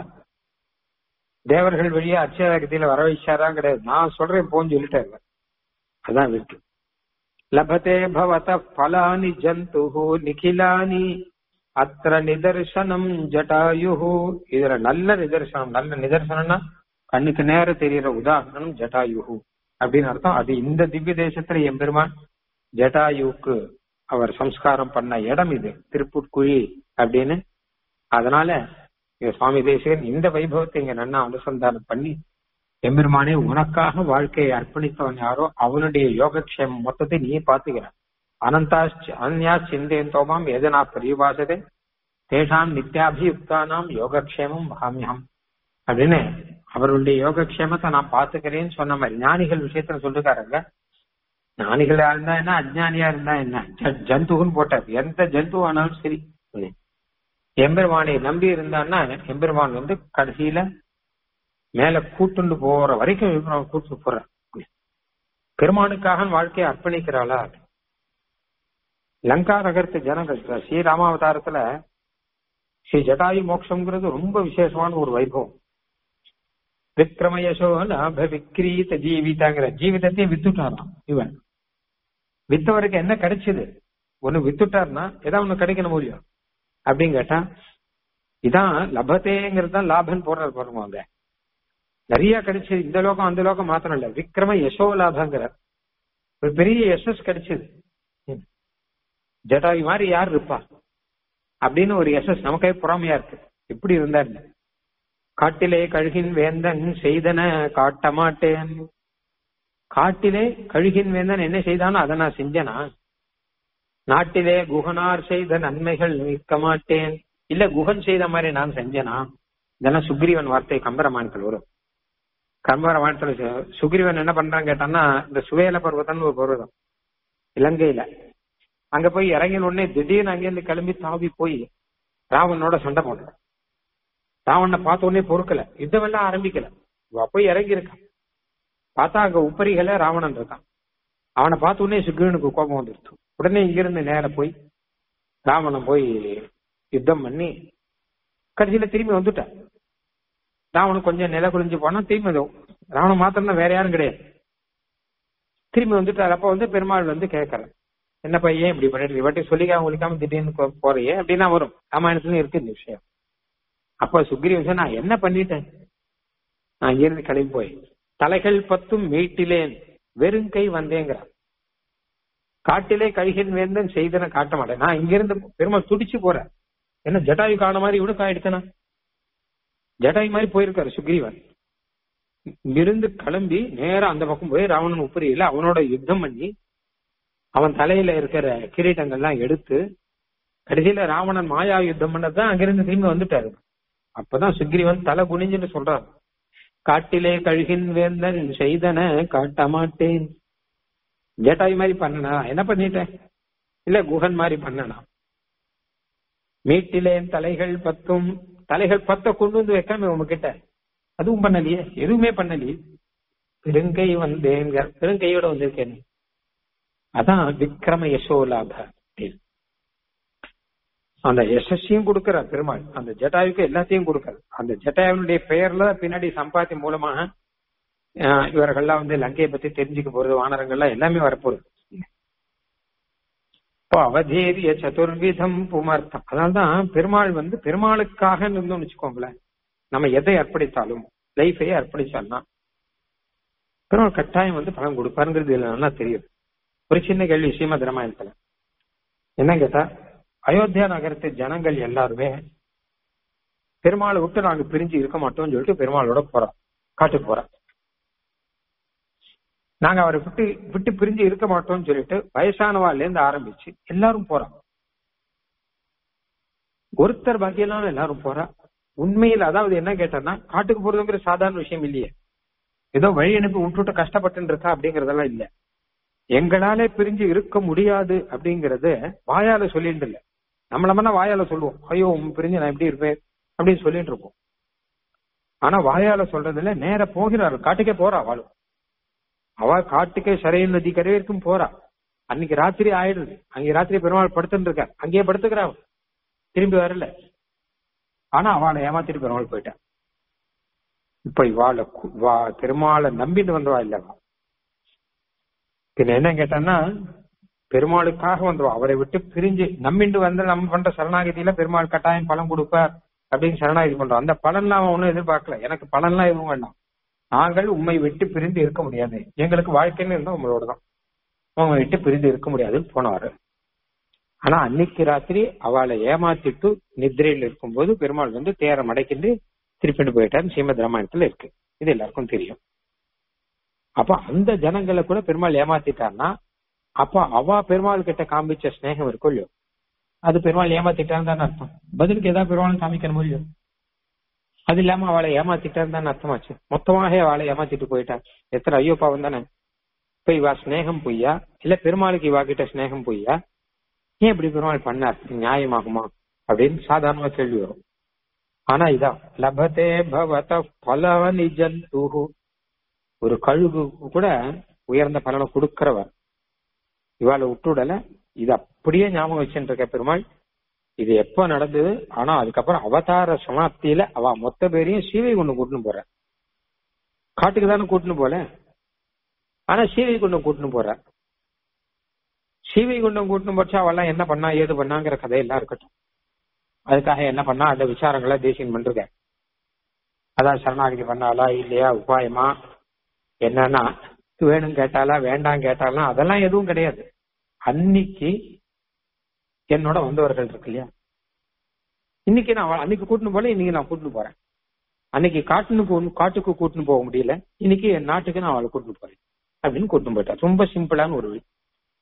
தேவர்கள் வழியா அச்சிராதிகத்தியில வர வச்சாரா கிடையாது நான் சொல்றேன் போன்னு சொல்லிட்டாரு அதான் இருக்கு லபதே பவத பலானி ஜந்து நிகிலானி அத்திர நிதர்சனம் ஜட்டாயு இதுல நல்ல நிதர்சனம் நல்ல நிதர்சனம்னா கண்ணுக்கு நேர தெரியற உதாரணம் ஜட்டாயு அப்படின்னு அர்த்தம் அது இந்த திவ்ய தேசத்துல எம்பெருமான் ஜட்டாயுக்கு அவர் சம்ஸ்காரம் பண்ண இடம் இது திருப்புட்குழி அப்படின்னு அதனால இங்க சுவாமி தேசிகன் இந்த வைபவத்தை இங்க நன்னா அனுசந்தானம் பண்ணி எம்பெருமானே உனக்காக வாழ்க்கையை அர்ப்பணித்தவன் யாரோ அவனுடைய யோகக்ஷேமம் மொத்தத்தை நீயே பாத்துக்கிறான் அனந்தா அன்யா சிந்தேன் தோமாம் எதனா பரிவாசதே தேஷாம் நித்யாபியுக்தானாம் யோகக்ஷேமம் மகாமியம் அப்படின்னு அவர்களுடைய யோகக்ஷேமத்தை நான் பாத்துக்கிறேன்னு சொன்ன மாதிரி ஞானிகள் விஷயத்துல சொல்லிருக்காருங்க ஞானிகளா இருந்தா என்ன அஜ்ஞானியா இருந்தா என்ன ஜ- ஜந்துகுன்னு போட்டார் எந்த ஜந்து ஆனாலும் சரி எம்பெருமானை நம்பி இருந்தான்னா எம்பெருமான் வந்து கடைசியில மேல கூட்டுண்டு போற வரைக்கும் எம்பெருமான் கூட்டு போற பெருமானுக்காக வாழ்க்கையை அர்ப்பணிக்கிறாளா லங்கா நகரத்து ஜனங்கள் இப்ப ஸ்ரீராமாவதாரத்துல ஸ்ரீ ஜடாயு மோட்சம்ங்கிறது ரொம்ப விசேஷமான ஒரு வைபவம் விக்ரம யசோ லாப விக்ரீத ஜீவிதாங்கிற ஜீவிதத்தையும் வித்துட்டாராம் இவன் வித்தவருக்கு என்ன கிடைச்சது ஒண்ணு வித்துட்டாருன்னா ஏதாவது ஒண்ணு கிடைக்கணும் முடியும் அப்படின்னு கேட்டா இதான் லபத்தேங்கிறது தான் லாபம் போடுறாரு பாருங்க நிறைய கிடைச்சது இந்த லோகம் அந்த லோகம் மாத்திரம் இல்ல விக்ரம யசோ லாபங்கிறார் ஒரு பெரிய யசஸ் கிடைச்சது ஜட்டாயு மாதிரி யார் இருப்பா அப்படின்னு ஒரு யசஸ் நமக்கே பொறாமையா இருக்கு எப்படி இருந்தார் காட்டிலே கழுகின் வேந்தன் செய்தன காட்ட மாட்டேன் காட்டிலே கழுகின் வேந்தன் என்ன செய்தானோ அதை நான் செஞ்சனா நாட்டிலே குகனார் செய்த நன்மைகள் நிற்க மாட்டேன் இல்ல குகன் செய்த மாதிரி நான் செஞ்சனா இதெல்லாம் சுக்ரீவன் வார்த்தை கம்பரமானத்தில் வரும் கம்பரமானத்துல சு- சுக்ரீவன் என்ன பண்றான் கேட்டான்னா இந்த சுவேல பர்வதம்னு ஒரு பர்வதம் இலங்கையில அங்க போய் இறங்கின உடனே திடீர்னு அங்கிருந்து கிளம்பி தாவி போய் ராவணனோட சண்டை போடுறான் ராவணனை பார்த்த உடனே பொறுக்கல யுத்தம் எல்லாம் ஆரம்பிக்கல இவ போய் இறங்கி இருக்கான் பார்த்தா அங்க உப்பரிகள ராவணன் இருக்கான் அவனை பார்த்த உடனே சுக்ரீவனுக்கு கோபம் வந்துருச்சு உடனே இங்கிருந்து நேர போய் ராவணன் போய் யுத்தம் பண்ணி கடைசியில திரும்பி வந்துட்டான் ராவணன் கொஞ்சம் நில குளிஞ்சு போனா திரும்பி வந்து ராவணன் மாத்திரம் தான் வேற யாரும் கிடையாது திரும்பி வந்துட்டார் அப்ப வந்து பெருமாள் வந்து கேட்கறார் என்ன பையன் இப்படி பண்ணிட்டு இவட்டி சொல்லிக்காம ஒழிக்காம திடீர்னு போ- போறியே அப்படின்னா வரும் ராமாயணத்துல இருக்கு இந்த விஷயம் அப்ப சுக்ரீவன் நான் என்ன பண்ணிட்டேன் நான் இங்கிருந்து கிளம்பி போய் தலைகள் பத்தும் மீட்டிலேன் வெறுங்கை வந்தேங்கிறான் காட்டிலே கழிகின் வேந்தன் செய்தன காட்ட மாட்டேன் நான் இங்கிருந்து பெருமாள் துடிச்சு போறேன் என்ன ஜட்டாயு காண மாதிரி இவனுக்கு ஆயிடுத்தனா ஜட்டாயு மாதிரி போயிருக்காரு சுக்ரீவன் இங்கிருந்து கிளம்பி நேரா அந்த பக்கம் போய் ராவணன் உப்பரியில அவனோட யுத்தம் பண்ணி அவன் தலையில இருக்கிற கிரீட்டங்கள்லாம் எடுத்து கடைசியில ராவணன் மாயா யுத்தம் பண்ணதான் அங்கிருந்து திரும்பி வந்துட்டாரு அப்பதான் சுக்ரீவன் தலை குனிஞ்சுன்னு சொல்றான் காட்டிலே கழுகின் வேந்தன் செய்தன காட்ட மாட்டேன் ஜேட்டாய் மாதிரி பண்ணனா என்ன பண்ணிட்டேன் இல்ல குகன் மாதிரி பண்ணனா மீட்டிலேன் தலைகள் பத்தும் தலைகள் பத்த கொண்டு வந்து வைக்காம உங்ககிட்ட அதுவும் பண்ணலையே எதுவுமே பண்ணலையே பெருங்கை வந்தேங்க பெருங்கையோட வந்திருக்கேன் அதான் விக்ரம யசோலாப அப்படின்னு. அந்த யசஸையும் கொடுக்கிறார் பெருமாள் அந்த ஜட்டாயுக்கு எல்லாத்தையும் கொடுக்கிறார் அந்த ஜட்டாயுடைய பெயர்ல பின்னாடி சம்பாத்தி மூலமாக ஆஹ், இவர்கள்லாம் வந்து லங்கையை பத்தி தெரிஞ்சுக்க போறது வானரங்கள்லாம் எல்லாமே வரப்போகுது இப்போ அவதேரிய சதுர்விதம் புமர்த்தம் அதனால்தான் பெருமாள் வந்து பெருமாளுக்காக இருந்தோம்னு வச்சுக்கோங்களேன் நம்ம எதை அர்ப்பணித்தாலும் லைஃபையே அர்ப்பணிச்சால்னா பெருமாள் கட்டாயம் வந்து பலன் கொடுப்பாருங்கிறது இதுல நல்லா தெரியுது ஒரு சின்ன கேள்வி ஸ்ரீமத் ராமாயணத்துல என்ன கேட்டா அயோத்தியா நகரத்து ஜனங்கள் எல்லாருமே பெருமாளை விட்டு நாங்க பிரிஞ்சு இருக்க மாட்டோம்னு சொல்லிட்டு பெருமாளோட போறோம் காட்டுக்கு போறோம் நாங்க அவரை விட்டு விட்டு பிரிஞ்சு இருக்க மாட்டோம்னு சொல்லிட்டு வயசானவாள்ல இருந்து ஆரம்பிச்சு எல்லாரும் போறோம் ஒருத்தர் பாக்கியெல்லாம் எல்லாரும் போறா உண்மையில் அதாவது என்ன கேட்டா காட்டுக்கு போறதுங்கிற சாதாரண விஷயம் இல்லையே ஏதோ வழி அனுப்பி விட்டுட்டு கஷ்டப்பட்டு இருக்கா அப்படிங்கறதெல்லாம் இல்ல எங்களாலே பிரிஞ்சு இருக்க முடியாது அப்படிங்கறது வாயால சொல்லிட்டு இல்ல நம்மள மண்ணா வாயால சொல்லுவோம் ஐயோ உன் பிரிஞ்சு நான் எப்படி இருப்பேன் அப்படின்னு சொல்லிட்டு இருப்போம் ஆனா வாயால சொல்றதுல நேர போகிறாரு காட்டுக்கே போறா அவளும் அவ காட்டுக்கே சரையல் நதி கரை வரைக்கும் போறா அன்னைக்கு ராத்திரி ஆயிடுது அங்கே ராத்திரி பெருமாள் படுத்துட்டு இருக்கார் அங்கேயே படுத்துக்கிறா அவ. திரும்பி வரல ஆனா அவளை ஏமாத்திட்டு பெருமாள் போயிட்டான் இப்ப இவாளை கு- வா பெருமாளை நம்பிட்டு வந்தவா இல்லவா பின்ன என்ன கேட்டான்னா பெருமாளுக்காக வந்தவா அவரை விட்டு பிரிஞ்சு நம்பிண்டு வந்து நம்ம பண்ற சரணாகதியில பெருமாள் கட்டாயம் பலன் கொடுப்பார் அப்படின்னு சரணாகதி பண்றோம் அந்த பலன்லாம் அவன் ஒன்றும் எதிர்பார்க்கல எனக்கு பலன்லாம் எதுவும் வேண்டாம் நாங்கள் உண்மை விட்டு பிரிந்து இருக்க முடியாது எங்களுக்கு வாழ்க்கைன்னு இருந்தா உங்களோட தான் உண்மை விட்டு பிரிந்து இருக்க முடியாதுன்னு போனவாரு ஆனா அன்னைக்கு ராத்திரி அவளை ஏமாத்திட்டு நித்திரையில் இருக்கும்போது பெருமாள் வந்து தேர மடக்கிட்டு திருப்பிட்டு போயிட்டார் ஸ்ரீமத் ராமாயணத்துல இருக்கு இது எல்லாருக்கும் தெரியும் அப்ப அந்த ஜனங்களை கூட பெருமாள் ஏமாத்திட்டார்னா அப்ப அவ பெருமாள் கிட்ட காமிச்ச ஸ்நேகம் இருக்கும் இல்லையோ அது பெருமாள் ஏமாத்திட்டான்னு தானே அர்த்தம் பதிலுக்கு ஏதாவது பெருமாள் காமிக்கணும் இல்லையோ அது இல்லாம அவளை ஏமாத்திட்டான்னு தானே அர்த்தமாச்சு மொத்தமாக அவளை ஏமாத்திட்டு போயிட்டா எத்தனை ஐயோ பாவம் தானே இப்ப இவா ஸ்நேகம் பொய்யா இல்ல பெருமாளுக்கு இவா கிட்ட ஸ்நேகம் பொய்யா ஏன் இப்படி பெருமாள் பண்ணார் இது நியாயமாகுமா அப்படின்னு சாதாரணமா கேள்வி வரும் ஆனா இதான் லபதே பவத பலவனி ஜந்து ஒரு கழுகு கூட உயர்ந்த பலனை கொடுக்கிறவர் இவாளை விட்டுடல இது அப்படியே ஞாபகம் வச்சுட்டு இருக்க பெருமாள் இது எப்ப நடந்தது ஆனா அதுக்கப்புறம் அவதார சமாப்தியில அவ மொத்த பேரையும் சீவை கொண்டு கூட்டுன்னு போற காட்டுக்கு தானே கூட்டுன்னு போல ஆனா சீவை கொண்டு கூட்டுன்னு போற சீவை குண்டம் கூட்டினு போச்சு அவெல்லாம் என்ன பண்ணா ஏது பண்ணாங்கிற கதையெல்லாம் இருக்கட்டும் அதுக்காக என்ன பண்ணா அந்த விசாரங்களை தேசியம் பண்றேன் அதான் சரணாகதி பண்ணாலா இல்லையா உபாயமா என்னன்னா வேணும் கேட்டாலா வேண்டாம் கேட்டாலா அதெல்லாம் எதுவும் கிடையாது அன்னைக்கு என்னோட வந்தவர்கள் இருக்கு இல்லையா இன்னைக்கு நான் அவ- அன்னைக்கு கூட்டின்னு போல இன்னைக்கு நான் கூட்டின்னு போறேன் அன்னைக்கு காட்டுனுக்கு காட்டுக்கு கூட்டின்னு போக முடியல இன்னைக்கு என் நாட்டுக்கு நான் அவளை கூட்டின்னு போறேன் அப்படின்னு கூட்டின்னு போயிட்டேன் ரொம்ப சிம்பிளான ஒரு வழி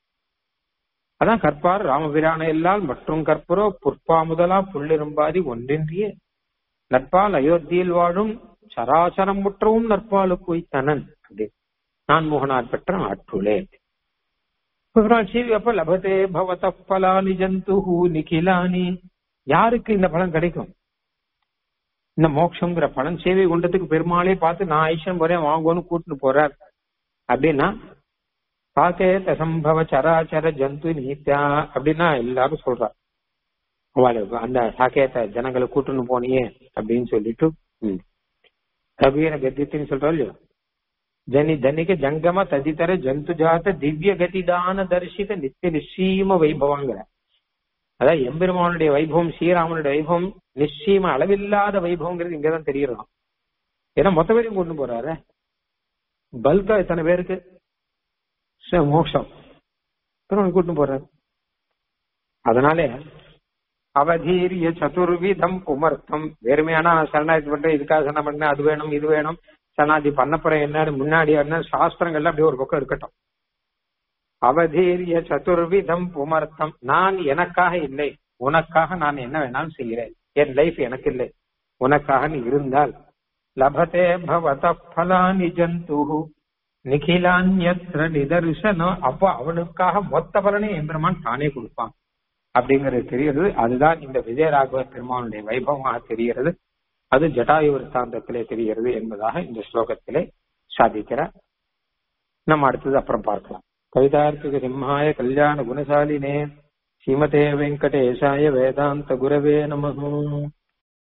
அதான் கற்பார் ராமபிரான எல்லால் மற்றும் கற்பரோ புற்பா முதலா புள்ளிரும்பாதி ஒன்றின்றிய நற்பால் அயோத்தியில் வாழும் சராசரம் முற்றவும் நற்பாலுக்கு உய்த்தனன் அப்படி நான் மோகனார் பெற்ற ஆற்றுளே பிறநாள் சீவி அப்ப லபதே பவத பலானி ஜந்துஹு நிகிலானி யாருக்கு இந்த பலன் கிடைக்கும் இந்த மோட்சங்கிற பலன் சேவை குண்டத்துக்கு பெருமாளே பார்த்து நான் ஐஷன் போறேன் வாங்கோன்னு கூட்டிட்டு போறார் அப்படின்னா சாகேத சம்பவ சராச்சர ஜந்து நீத்யா அப்படின்னா எல்லாரும் சொல்றா அவளுக்கு அந்த சாக்கேத்த ஜனங்களை கூட்டுன்னு போனியே அப்படின்னு சொல்லிட்டு ம். ரகுவீர கத்தியத்தின்னு சொல்றா இல்லையோ ஜனி தனிக ஜங்கம ததிதர ஜந்து ஜாத திவ்ய கதிதான தரிசித நித்திய நிச்சீம வைபவங்கிற அதான் எம்பெருமானுடைய வைபவம் ஸ்ரீராமனுடைய வைபவம் நிச்சயம அளவில்லாத வைபவங்கிறது இங்கதான் தெரியலாம் ஏன்னா மொத்த பேரையும் கொண்டு போறாரு பல்கா எத்தனை பேருக்கு ச- மோட்சம் கூட்டு போறாரு அதனால அவதீரிய சதுர்விதம் புமர்த்தம் வெறுமையான சரணாதி பண்றேன் இதுக்காக சரணம் பண்ண அது வேணும் இது வேணும் சரணாதி பண்ணப்புறம் என்னன்னு முன்னாடி என்ன சாஸ்திரங்கள்லாம் அப்படியே ஒரு பக்கம் இருக்கட்டும் அவதீரிய சதுர்விதம் புமர்த்தம் நான் எனக்காக இல்லை உனக்காக நான் என்ன வேணாலும் செய்கிறேன் என் லைஃப் எனக்கு இல்லை உனக்காக நீ இருந்தால் லபதே பவத பலானி ஜந்து நிகிலான்யத்ர நிதர்சனம் அப்போ அவனுக்காக மொத்த பலனையும் எம்பெருமான் தானே கொடுப்பான் அப்படிங்கிறது தெரிகிறது அதுதான் இந்த விஜயராகவ பெருமானுடைய வைபவமாக தெரிகிறது அது ஜட்டாயு விருத்தாந்தத்திலே தெரிகிறது என்பதாக இந்த ஸ்லோகத்திலே சாதிக்கிறார் நம்ம அடுத்தது அப்புறம் பார்க்கலாம் கவிதார்த்திக சிம்ஹாய கல்யாண குணசாலினே ஸ்ரீமதே வெங்கடேசாய வேதாந்த குரவே நமः